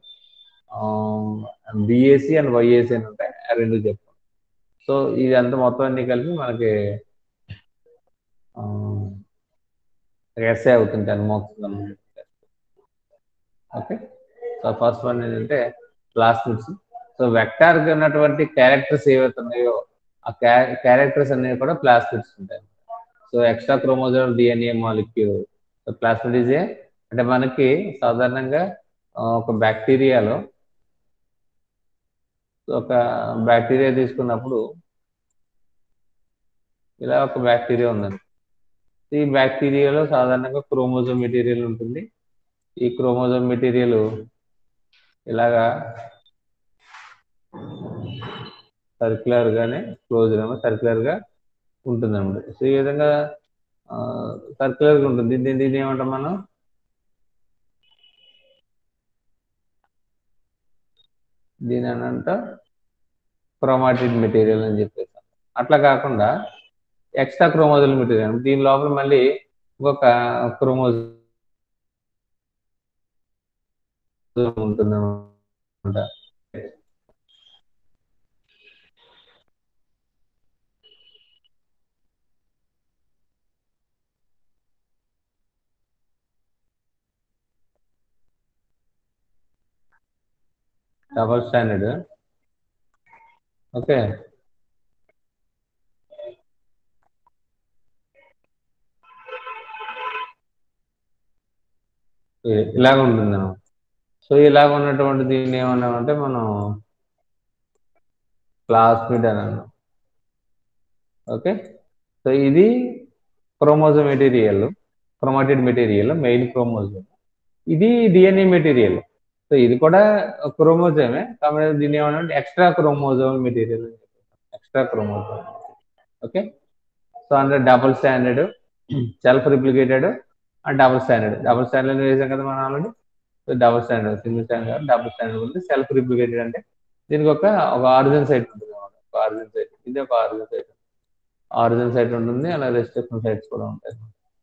BAC and YAC అని ఉంటాయి ఆ రెండు చెప్పుకుంటాం సో ఇదంతా మొత్తం అన్ని కలిపి మనకి ఎస్ఏ అవుతుంది ten marks okay so first one ఏంటంటే ప్లాస్మిడ్స్ సో వెక్టార్ ఉన్నటువంటి క్యారెక్టర్స్ ఏవైతే ఉన్నాయో ఆ క్యారెక్టర్స్ అనేవి కూడా ప్లాస్మిడ్స్ ఉంటాయి so extra chromosome DNA molecule so plasmid is a అంటే మనకి సాధారణంగా ఒక బ్యాక్టీరియాలో ఒక బ్యాక్టీరియా తీసుకున్నప్పుడు ఇలా ఒక బ్యాక్టీరియా ఉందండి ఈ బ్యాక్టీరియాలో సాధారణంగా క్రోమోజోమ్ మెటీరియల్ ఉంటుంది ఈ క్రోమోజోమ్ మెటీరియల్ ఇలాగా సర్క్యులర్ గానే క్లోజ్ ఏమో సర్క్యులర్ గా ఉంటుంది అనమాట సో ఈ విధంగా సర్క్యులర్ గా ఉంటుంది దీన్ని దీన్ని ఏమంటాం మనం దీని అని అంట క్రోమాటిడ్ మెటీరియల్ అని చెప్పేసి అట్లా కాకుండా ఎక్స్ట్రా క్రోమోజోల్ మెటీరియల్ దీని లోపల మళ్ళీ ఇంకొక క్రోమోజోమ్ ఉంటుంది డబల్ స్టాండర్డ్ ఓకే ఇ- ఇలాగ ఉంటుంది సో ఇలాగ ఉన్నటువంటి దీన్ని ఏమన్నామంటే మనం ప్లాస్మిడ్ అని అన్నాం ఓకే సో ఇది chromosome material chromatid material main chromosome ఇది డిఎన్ఏ మెటీరియల్ సో ఇది కూడా క్రోమోజోమే కాబట్టి దీన్ని ఏమన్నా extra chromosome material extra chromosome okay so అంటే double standard self replicated and double standard double standard వేసాం కదా మనం already so double standard single standard double standard ఉంది సెల్ఫ్ రిప్లికేటెడ్ అంటే దీనికి ఒక ఒక ఆరిజిన్ సైట్ ఉంటుంది అన్నమాట. ఒక ఆరిజిన్ సైట్ ఇది ఒక ఆరిజిన్ సైట్ ఆరిజిన్ సైట్ ఉంటుంది అలా రెస్ట్రిక్షన్ సైట్స్ కూడా ఉంటాయి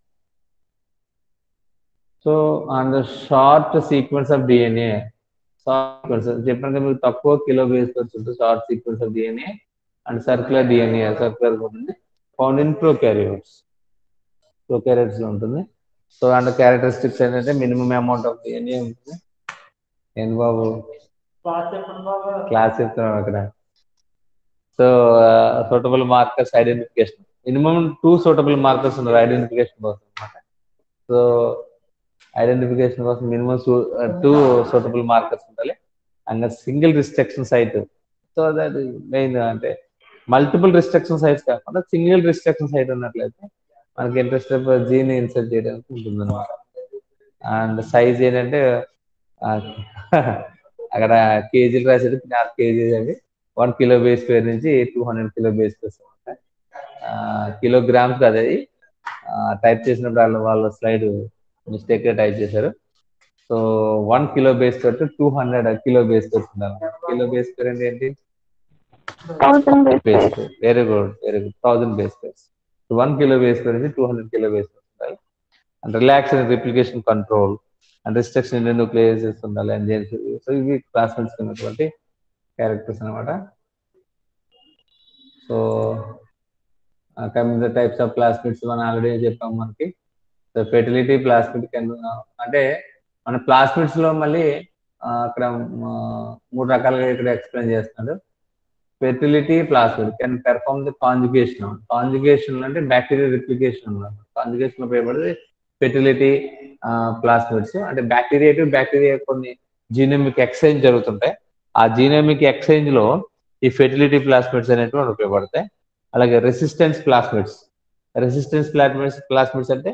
so and short sequence of DNA sequence చెప్పాను కదా మీకు తక్కువ కిలో బేస్ ఉంటుంది short sequence of DNA and circular DNA circular ఉంటుంది ఫౌండ్ ఇన్ ప్రోకారియోట్స్ ప్రోకారియోట్స్ లో ఉంటుంది సో అండ్ క్యారెక్టరిస్టిక్స్ ఏంటంటే మినిమం అమౌంట్ ఆఫ్ డిఎన్ఏ ఉంటుంది ఏం బాబు క్లాస్ చెప్తున్నాం అక్కడ so suitable markers identification minimum two suitable markers ఉన్నారు ఐడెంటిఫికేషన్ కోసం అనమాట సో ఐడెంటిఫికేషన్ కోసం మినిమం టూ సూటబుల్ మార్కర్స్ ఉండాలి and single restriction site so అది మెయిన్ అంటే మల్టిపుల్ రిస్ట్రిక్షన్ సైట్స్ కాకుండా సింగిల్ రిస్ట్రిక్షన్ సైట్ ఉన్నట్లయితే మనకి ఇంట్రెస్ట్ జీని ఇన్సర్ట్ చేయడానికి ఉంటుంది అనమాట అండ్ సైజ్ ఏంటంటే ఆ, అక్కడ కేజీలు రాసేది నాలుగు కేజీస్ అండి వన్ కిలో బేస్ పేర్ నుంచి two hundred kilo base pairs kilograms కాదు అది టైప్ చేసినప్పుడు వాళ్ళ వాళ్ళ స్లైడ్ మిస్టేక్ గా టైప్ చేశారు so one kilo base pair two hundred kilo base pairs ఉండాలి కిలో బేస్ పేర్ అంటే ఏంటి thousand base pair very good very good thousand base pairs one kilo base pair నుంచి two hundred kilo base pairs ఉండాలి and relax and replication control and restriction nucleus ఉండాలి and so ఇవి classmates ఉన్నటువంటి characters అనమాట so coming the types of plasmids మనం already చెప్పాం మనకి so fertility plasmid can అంటే మన ప్లాస్మిడ్స్ లో మళ్ళీ ఆ, అక్కడ ఆ, మూడు రకాలుగా ఇక్కడ ఎక్స్ప్లెయిన్ చేస్తున్నాడు fertility plasmid can perform the conjugation conjugation అంటే బ్యాక్టీరియా రిప్లికేషన్ అన్నమాట కాంజుగేషన్ ఉపయోగపడేది ఫెర్టిలిటీ ప్లాస్మిడ్స్ అంటే బ్యాక్టీరియా టు బ్యాక్టీరియా కొన్ని జీనోమిక్ ఎక్స్చేంజ్ జరుగుతుంటాయి ఆ జీనోమిక్ ఎక్స్చేంజ్ లో ఈ ఫెర్టిలిటీ ప్లాస్మిడ్స్ అనేటువంటి ఉపయోగపడతాయి అలాగే resistance plasmids resistance plasmids plasmids అంటే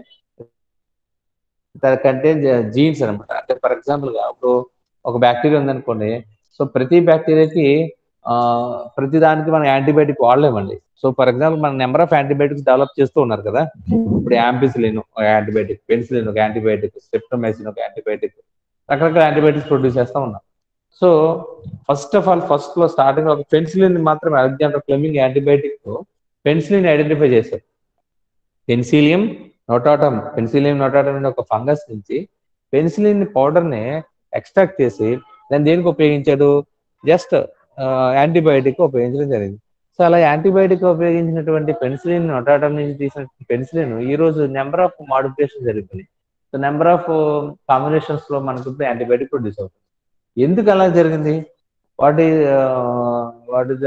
కంటే జీన్స్ అనమాట అంటే ఫర్ ఎగ్జాంపుల్ గా ఇప్పుడు ఒక బ్యాక్టీరియా ఉందనుకోండి సో ప్రతి బ్యాక్టీరియాకి ఆ, ప్రతి దానికి మనం యాంటీబయాటిక్ వాడలేమండి సో ఫర్ ఎగ్జాంపుల్ మన నెంబర్ ఆఫ్ యాంటీబయాటిక్స్ డెవలప్ చేస్తూ ఉన్నారు కదా ఇప్పుడు యాంపిసిలిన్ ఒక యాంటీబయాటిక్ పెన్సిలిన్ ఒక యాంటీబయాటిక్ స్ట్రెప్టోమైసిన్ ఒక యాంటీబయాటిక్ రకరకాల యాంటీబయాటిక్స్ ప్రొడ్యూస్ చేస్తూ ఉన్నాం so first of all first లో స్టార్టింగ్ ఒక పెన్సిలిన్ మాత్రమే Alexander Fleming antibiotic penicillin identify చేశారు పెన్సిలియం నోటాటమ్ పెన్సిలియం నోటాటమ్ అనే ఒక ఫంగస్ నుంచి పెన్సిలిన్ పౌడర్ ని ఎక్స్ట్రాక్ట్ చేసి దాన్ని దేనికి ఉపయోగించాడు జస్ట్ యాంటీబయాటిక్ ఉపయోగించడం జరిగింది సో అలా యాంటీబయాటిక్ ఉపయోగించినటువంటి పెన్సిలిన్ నోటాటమ్ నుంచి తీసిన పెన్సిలిన్ ఈ రోజు నెంబర్ ఆఫ్ మాడిఫికేషన్ జరుగుతుంది సో నెంబర్ ఆఫ్ కాంబినేషన్స్ లో మనకు యాంటీబయాటిక్ ప్రొడ్యూస్ అవుతుంది ఎందుకు అలా జరిగింది వాట్ ఈ what is the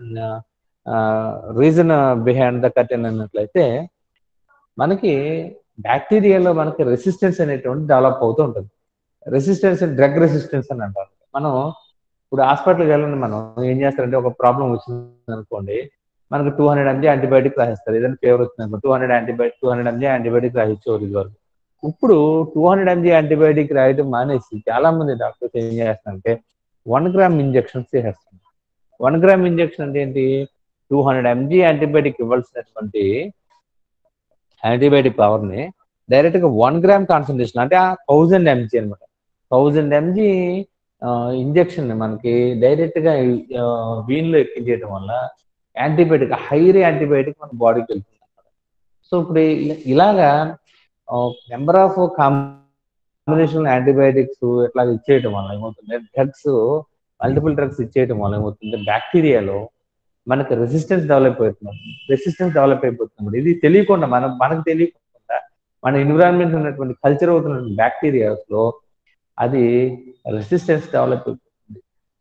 reason behind the curtain అన్నట్లయితే మనకి బ్యాక్టీరియాలో మనకి రెసిస్టెన్స్ అనేటువంటి డెవలప్ అవుతూ ఉంటుంది రెసిస్టెన్స్ డ్రగ్ రెసిస్టెన్స్ అని అంటారు మనం ఇప్పుడు హాస్పిటల్కి వెళ్ళండి మనం ఏం చేస్తారంటే ఒక ప్రాబ్లం వచ్చింది అనుకోండి మనకు టూ హండ్రెడ్ ఎంజీ యాంటీబయాటిక్ రాసిస్తారు ఏదైనా ఫీవర్ వచ్చింది అనుకో two hundred antibiotic two hundred MG antibiotic రాసిచ్చేవారు ఇది వరకు ఇప్పుడు టూ హండ్రెడ్ ఎంజీ యాంటీబయాటిక్ రాయడం మానేసి చాలా మంది డాక్టర్స్ ఏం చేస్తారంటే వన్ గ్రామ్ ఇంజెక్షన్స్ చేసేస్తారు వన్ గ్రామ్ ఇంజెక్షన్ అంటే ఏంటి టూ హండ్రెడ్ ఎంజీ యాంటీబయాటిక్ ఇవ్వాల్సినటువంటి యాంటీబయాటిక్ పవర్ ని డైరెక్ట్ గా వన్ గ్రామ్ కాన్సన్ట్రేషన్ అంటే థౌజండ్ ఎంజీ అనమాట థౌజండ్ ఎంజీ ఇంజెక్షన్ మనకి డైరెక్ట్ గా వీన్ లో ఎక్కించేయడం వల్ల యాంటీబయాటిక్ హైర్ యాంటీబయాటిక్ మన బాడీకి వెళ్తుంది అనమాట సో ఇప్పుడు ఇ- ఇలాగా నెంబర్ ఆఫ్ కాంబినేషన్ యాంటీబయాటిక్స్ ఇట్లా ఇచ్చేయటం వల్ల ఏమవుతుంది డ్రగ్స్ మల్టిపుల్ డ్రగ్స్ ఇచ్చేయటం వల్ల ఏమవుతుంది బ్యాక్టీరియాలో మనకు రెసిస్టెన్స్ డెవలప్ అవుతుంది రెసిస్టెన్స్ డెవలప్ అయిపోతుంది ఇది తెలియకుండా మనం మనకు తెలియకుండా మన ఎన్విరాన్మెంట్ ఉన్నటువంటి కల్చర్ అవుతున్న బ్యాక్టీరియాస్ లో అది రెసిస్టెన్స్ డెవలప్ అయిపోతుంది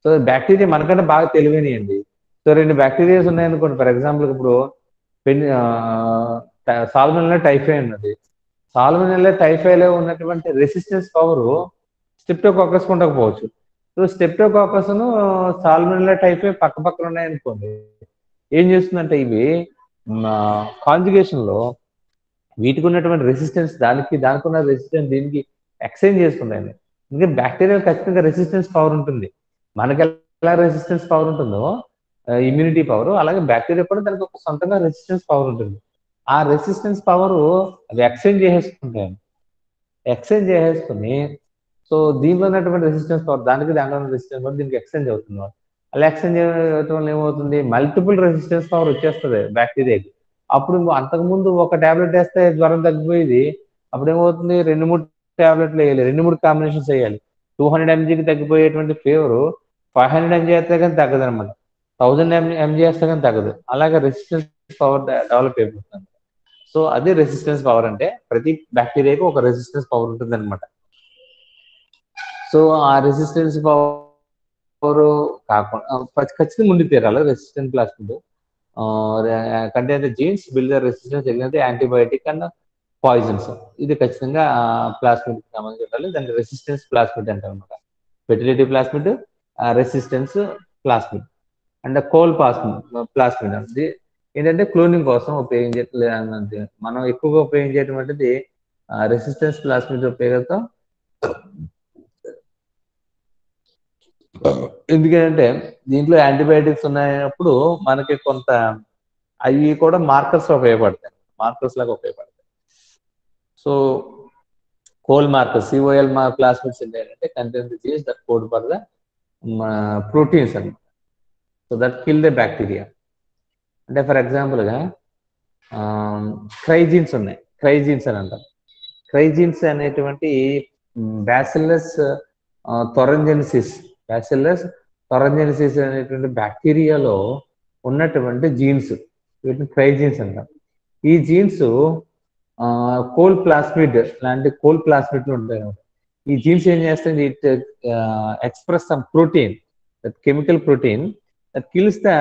సో బ్యాక్టీరియా మనకంటే బాగా తెలివైనయండి సో రెండు బ్యాక్టీరియాస్ ఉన్నాయనుకోండి ఫర్ ఎగ్జాంపుల్ ఇప్పుడు పెన్ సాల్మనెల్లా టైఫాయి ఉన్నది సాల్మనెల్లా టైఫాయిలో ఉన్నటువంటి రెసిస్టెన్స్ పవర్ స్టెప్టోకాకస్ ఉండకపోవచ్చు సో స్టెప్టోకాకస్ సాల్మనెల్లా టైఫాయి పక్క పక్కన ఉన్నాయనుకోండి ఏం చేస్తుందంటే ఇవి కాంజుగేషన్ లో వీటికి ఉన్నటువంటి రెసిస్టెన్స్ దానికి దానికి ఉన్న రెసిస్టెన్స్ దీనికి ఎక్స్చేంజ్ చేసుకుంటాయండి ఎందుకంటే బ్యాక్టీరియా ఖచ్చితంగా రెసిస్టెన్స్ పవర్ ఉంటుంది మనకి ఎలా రెసిస్టెన్స్ పవర్ ఉంటుందో ఇమ్యూనిటీ పవర్ అలాగే బ్యాక్టీరియా కూడా దానికి ఒక సొంతంగా రెసిస్టెన్స్ పవర్ ఉంటుంది ఆ రెసిస్టెన్స్ పవర్ అవి ఎక్స్చేంజ్ చేసేసుకుంటాయి ఎక్స్చేంజ్ చేసేసుకుని సో దీనిలో ఉన్నటువంటి రెసిస్టెన్స్ పవర్ దానికి దాంట్లో ఉన్న రెసిస్టెన్స్ పవర్ దీనికి ఎక్స్చేంజ్ అవుతుంది అలా ఎక్స్చేంజ్ చేయడం వల్ల ఏమవుతుంది మల్టిపుల్ రెసిస్టెన్స్ పవర్ వచ్చేస్తుంది బ్యాక్టీరియాకి అప్పుడు అంతకుముందు ఒక టాబ్లెట్ వేస్తే జ్వరం తగ్గిపోయేది అప్పుడు ఏమవుతుంది రెండు మూడు టాబ్లెట్లు వేయాలి రెండు మూడు కాంబినేషన్స్ వేయాలి టూ హండ్రెడ్ ఎంజీకి తగ్గిపోయేటువంటి ఫీవర్ ఫైవ్ హండ్రెడ్ ఎంజీ వేస్తే కానీ తగ్గదు అనమాట థౌజండ్ ఎం ఎంజీ వేస్తే కానీ తగ్గదు అలాగే రెసిస్టెన్స్ పవర్ డెవలప్ అయిపోతుంది సో అది రెసిస్టెన్స్ పవర్ అంటే ప్రతి బ్యాక్టీరియాకి ఒక రెసిస్టెన్స్ పవర్ ఉంటుంది అనమాట సో ఆ రెసిస్టెన్స్ పవర్ కాకుండా ఖచ్చితంగా ముందు తీరాలి రెసిస్టెంట్ ప్లాస్మిడ్ కంటే జీన్స్ బిల్డ్ రెసిస్టెన్స్ ఎగ్నైతే యాంటీబయాటిక్ అండ్ పాయిజన్స్ ఇది ఖచ్చితంగా ప్లాస్మిడ్ సంబంధించి ఉండాలి దాన్ని రెసిస్టెన్స్ ప్లాస్మిడ్ అంటారు అనమాట fertility plasmid resistance plasmid and col plasmid plasmid అనేది ఏంటంటే క్లోనింగ్ కోసం ఉపయోగించట్లేదు మనం ఎక్కువగా ఉపయోగించేటువంటిది రెసిస్టెన్స్ ప్లాస్మిడ్ ఉపయోగంతో ఎందుకంటే దీంట్లో యాంటీబయాటిక్స్ ఉన్నప్పుడు మనకి కొంత అవి కూడా మార్కర్స్ ఉపయోగపడతాయి మార్కర్స్ లాగా ఉపయోగపడతాయి సో కోల్ మార్కర్ సిఓఎల్ మా ప్లాస్మిడ్స్ ఏంటంటే content disease that code for the proteins అనమాట so that kill the bacteria అంటే ఫర్ ఎగ్జాంపుల్గా క్రైజీన్స్ ఉన్నాయి క్రైజీన్స్ అని అంటారు క్రైజీన్స్ అనేటువంటి బ్యాసిల్లస్ థొరంజెన్సిస్ బ్యాసిల్లస్ థొరంజెన్సిస్ అనేటువంటి బ్యాక్టీరియాలో ఉన్నటువంటి జీన్స్ వీటిని క్రైజీన్స్ అంటారు ఈ జీన్స్ కోల్ ప్లాస్మిడ్ లాంటి కోల్ ప్లాస్మిడ్ ఉంటాయి ఈ జీన్స్ ఏం చేస్తుంది it express some protein that chemical protein that kills the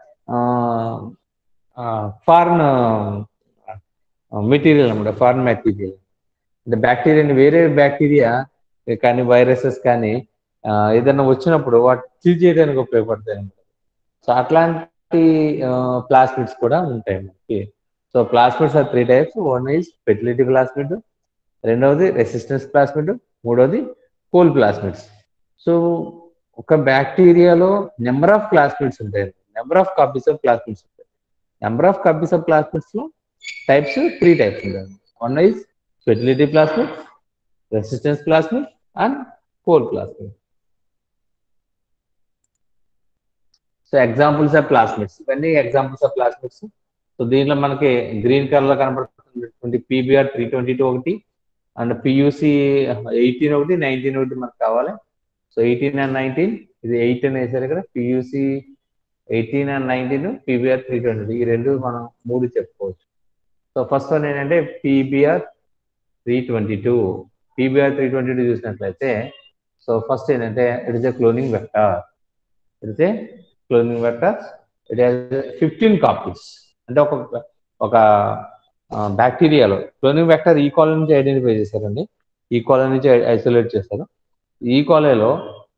foreign material అనమాట ఫారెన్ మెటీరియల్ అంటే బ్యాక్టీరియాని వేరే బ్యాక్టీరియా కానీ వైరసెస్ కానీ ఏదైనా వచ్చినప్పుడు వాటి చిల్ చేయడానికి ఉపయోగపడతాయి అనమాట సో అట్లాంటి ప్లాస్మిడ్స్ కూడా ఉంటాయి మనకి so plasmids are three types one is fertility plasmid రెండవది రెసిస్టెన్స్ ప్లాస్మిడ్ మూడవది కోల్ ప్లాస్మిడ్స్ సో ఒక బ్యాక్టీరియాలో నెంబర్ ఆఫ్ ప్లాస్మిడ్స్ ఉంటాయి number of copies of plasmids ఉంటాయి number of copies of plasmids లో టైప్స్ త్రీ టైప్స్ ఉంటాయి one is fertility plasmid resistance plasmid and col plasmid so examples of plasmids ఇవన్నీ examples of plasmids so దీనిలో మనకి green colour లో కనబడుతున్నటువంటి PBR three twenty two ఒకటి and PUC eighteen ఒకటి nineteen ఒకటి మనకు కావాలి సో ఎయిటీన్ అండ్ నైన్టీన్ ఇది ఎయిటీన్ వేసారు ఇక్కడ PUC eighteen and nineteen PBR three twenty ఈ రెండు మనం మూడు చెప్పుకోవచ్చు సో ఫస్ట్ వన్ ఏంటంటే PBR three twenty two PBR three twenty two చూసినట్లయితే సో ఫస్ట్ ఏంటంటే it is a cloning vector it is a cloning vector it has fifteen copies అంటే ఒక ఒక బ్యాక్టీరియాలో క్లోనింగ్ వెక్టర్ ఈ కాలనీ నుంచి ఐడెంటిఫై చేశారండి ఈ కాలనీ నుంచి ఐసోలేట్ చేశారు ఈ కాలేలో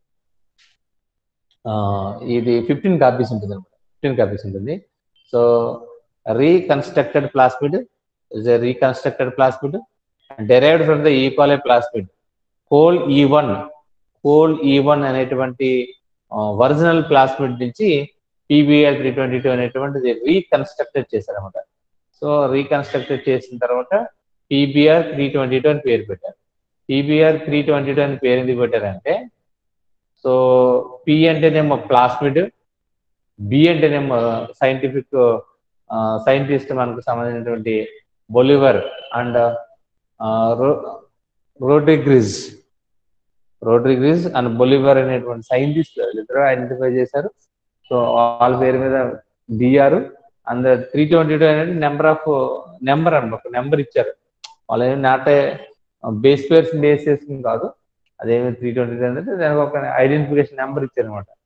ఇది ఫిఫ్టీన్ కాపీస్ ఉంటుంది అనమాట ఫిఫ్టీన్ కాపీస్ ఉంటుంది so reconstructed plasmid is a reconstructed plasmid derived from the equally plasmid col E one col E one అనేటువంటి ఒరిజినల్ ప్లాస్మిడ్ నుంచి పీబీఆర్ త్రీ ట్వంటీ టూ అనేటువంటిది రీకన్స్ట్రక్టెడ్ చేశారనమాట సో రీకన్స్ట్రక్టెడ్ చేసిన తర్వాత PBR three twenty two అని పేరు పెట్టారు PBR three twenty two అని పేరు ఎందుకు పెట్టారంటే సో పి అంటేనేమో ప్లాస్మిడ్ బి అంటేనేమో సైంటిఫిక్ సైంటిస్ట్ మనకు సంబంధించినటువంటి Bolivar and Rodriguez Rodriguez and Bolivar అనేటువంటి సైంటిస్ట్ ఇద్దరు ఐడెంటిఫై చేశారు సో వాళ్ళ పేరు మీద BR and three twenty two అనేది నెంబర్ ఆఫ్ నెంబర్ అనమాట ఒక నెంబర్ ఇచ్చారు వాళ్ళు ఏమి నాటే బేస్ పేర్స్ బేస్ చేసుకుని కాదు అదేమి త్రీ ట్వంటీ టూ అనేది దానికి ఒక ఐడెంటిఫికేషన్ నెంబర్ ఇచ్చారు అనమాట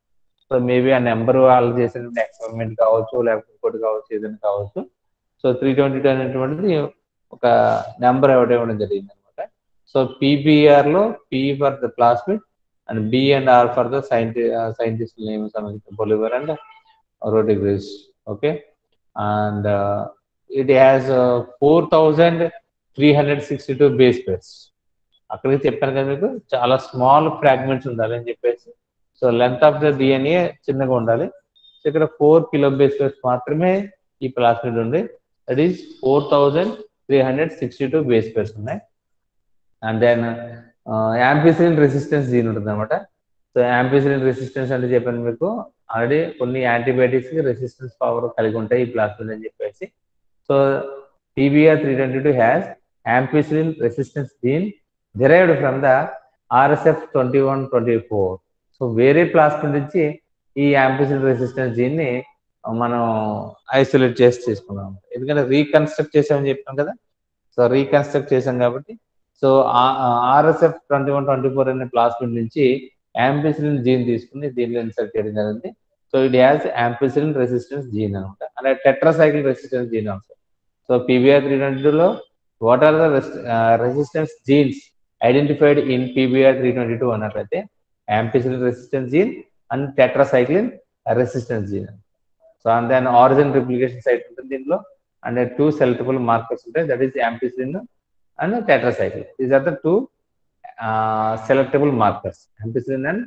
సో మేబీ ఆ నెంబర్ వాళ్ళు చేసిన ఎక్స్పెరిమెంట్ కావచ్చు లేకపోతే ఇంకోటి కావచ్చు ఏదైనా కావచ్చు సో త్రీ ట్వంటీ టూ అనేటువంటిది ఒక నెంబర్ ఇవ్వడం ఇవ్వడం జరిగింది అనమాట సో పీబీఆర్ లో P for the plasmid and B and R for the scienti scientist name సంబంధించిన Bolivar and Rodriguez okay and it has four thousand three hundred sixty two base pairs అక్కడికి చెప్పాను కదా మీకు చాలా స్మాల్ ఫ్రాగ్మెంట్స్ ఉండాలి అని చెప్పేసి so length of the DNA చిన్నగా ఉండాలి సో ఇక్కడ ఫోర్ కిలో బేస్ పేర్స్ మాత్రమే ఈ ప్లాస్మిడ్ ఉంది that is four thousand three hundred sixty two base pairs ఉన్నాయి and then ampicillin resistance gene ఉంటుంది అనమాట సో యాంపిసిలిన్ రెసిస్టెన్స్ అంటే చెప్పాను మీకు ఆల్రెడీ కొన్ని యాంటీబయాటిక్స్ కి రెసిస్టెన్స్ పవర్ కలిగి ఉంటాయి ఈ ప్లాస్మిడ్ అని చెప్పేసి so PBR three twenty two has ampicillin resistance gene derived from the RSF 2124. So వేరే ప్లాస్మిడ్ నుంచి ఈ యాంపిసిలిన్ రెసిస్టెన్స్ జీన్ ని మనం ఐసోలేట్ చేసి తీసుకున్నాం ఎందుకంటే రీకన్స్ట్రక్ట్ చేసామని చెప్పాం కదా సో రీకన్స్ట్రక్ట్ చేసాం కాబట్టి so RSF twenty one twenty four అనే ప్లాస్మిడ్ నుంచి యాంపిసిలిన్ జీన్ తీసుకుని దీనిలో ఇన్సర్ట్ చేయడం జరిగింది so it has ampicillin resistance gene అనమాట అలాగే tetracycline resistance gene also so PBR three twenty టూలో what are the resistance genes identified in PBR three twenty two అన్నట్లయితే ampicillin resistance gene and tetracycline resistance gene so and then origin replication site ఉంటుంది దీనిలో and two selectable markers ఉంటాయి that is ampicillin and tetracycline these are the two selectable markers ampicillin and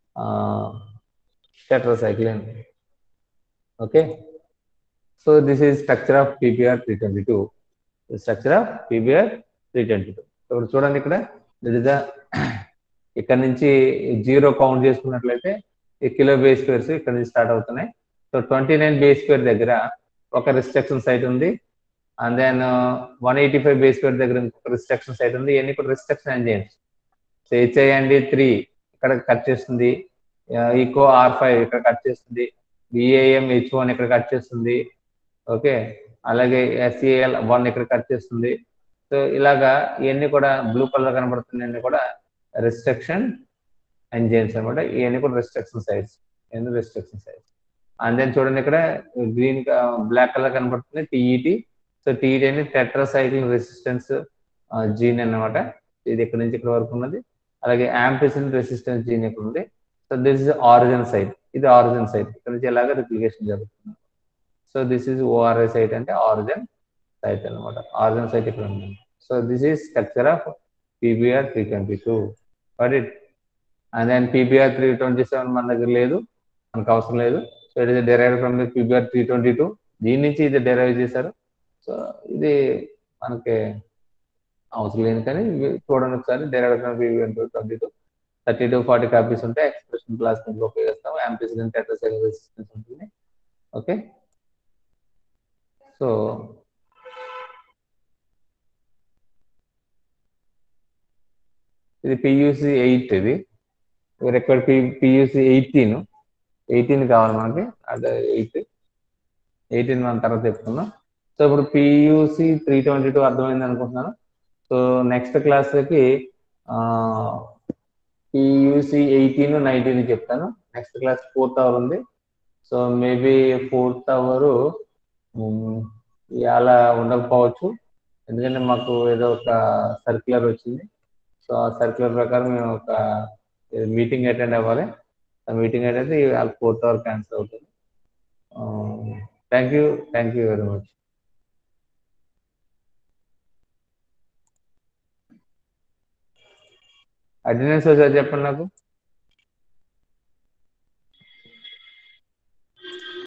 tetracycline okay so this is structure of PBR three twenty two structure of PBR three twenty two ఇప్పుడు చూడండి ఇక్కడ the ఇక్కడ నుంచి zero count చేసుకున్నట్లయితే ఈ kilo base pairs ఇక్కడ నుంచి start అవుతున్నాయి so twenty nine base pair దగ్గర ఒక రిస్ట్రక్షన్ సైట్ ఉంది and then one eighty five base pair దగ్గర ఇంకొక రిస్ట్రక్షన్ సైట్ ఉంది ఇవన్నీ కూడా restriction enzymes so HIND three ఇక్కడ కట్ చేస్తుంది ఈకో ఆర్ ఫైవ్ ఇక్కడ కట్ చేస్తుంది బిఏఎం హెచ్ వన్ ఇక్కడ కట్ చేస్తుంది ఓకే అలాగే ఎస్ఈఎల్ వన్ ఇక్కడ కట్ చేస్తుంది సో ఇలాగా ఇవన్నీ కూడా బ్లూ కలర్ కనబడుతున్నాయన్నీ కూడా రిస్ట్రక్షన్ ఎంజైమ్స్ అనమాట ఇవన్నీ కూడా రిస్ట్రక్షన్ సైజ్ ఎన్ని రిస్ట్రక్షన్ సైజ్ అండ్ దెన్ చూడండి ఇక్కడ గ్రీన్ బ్లాక్ కలర్ కనబడుతుంది టీఈటి సో టీఈటి అనేది టెట్రాసైక్లిన్ రెసిస్టెన్స్ జీన్ అన్నమాట ఇది ఇక్కడ నుంచి ఇక్కడ వరకు ఉన్నది అలాగే యాంపిసిన్ రెసిస్టెన్స్ జీన్ ఇక్కడ ఉంది so this is origin site ఇది ఆరిజిన్ సైట్ ఇక్కడ నుంచి ఎలాగ రిప్లికేషన్ జరుగుతుంది so this is ORI site అంటే ఆరిజిన్ సైట్ అనమాట ఆరిజిన్ సైట్ ఇక్కడ ఉంది so this is structure of PBR three twenty two but it and then PBR three twenty seven మన దగ్గర లేదు మనకు అవసరం లేదు so it is derive from the PBR three twenty two దీని నుంచి ఇది డెరైవ్ చేశారు సో ఇది మనకి అవసరం లేదు కానీ చూడండి ఒకసారి derive from PBR twenty two thirty to forty copies ఉంటే ఎక్స్ప్రెషన్ క్లాస్ ఉపయోగిస్తాం యాంపిసిలిన్ టెట్రాసైల్ రెసిస్టెన్స్ ఉంటుంది ఓకే సో ఇది పియూసి ఎయిట్ ఇది required P PUC eighteen eighteen కావాలి మనకి అదే ఎయిట్ ఎయిటీన్ మన తర్వాత చెప్పుకుందాం సో ఇప్పుడు పియూసి త్రీ ట్వంటీ టూ అర్థమైంది అనుకుంటున్నాను సో నెక్స్ట్ క్లాస్కి పియూసి ఎయిటీన్ నైన్టీన్ చెప్తాను నెక్స్ట్ క్లాస్ ఫోర్త్ అవర్ ఉంది సో మేబీ ఫోర్త్ అవరు అలా ఉండకపోవచ్చు ఎందుకంటే మాకు ఏదో ఒక సర్క్యులర్ వచ్చింది సో ఆ సర్క్యులర్ ప్రకారం మేము ఒక మీటింగ్ అటెండ్ అవ్వాలి ఆ మీటింగ్ అటెండ్ వాళ్ళ ఫోర్త్ అవర్ క్యాన్సిల్ అవుతుంది thank you thank you very much attendance వచ్చారు చెప్పండి నాకు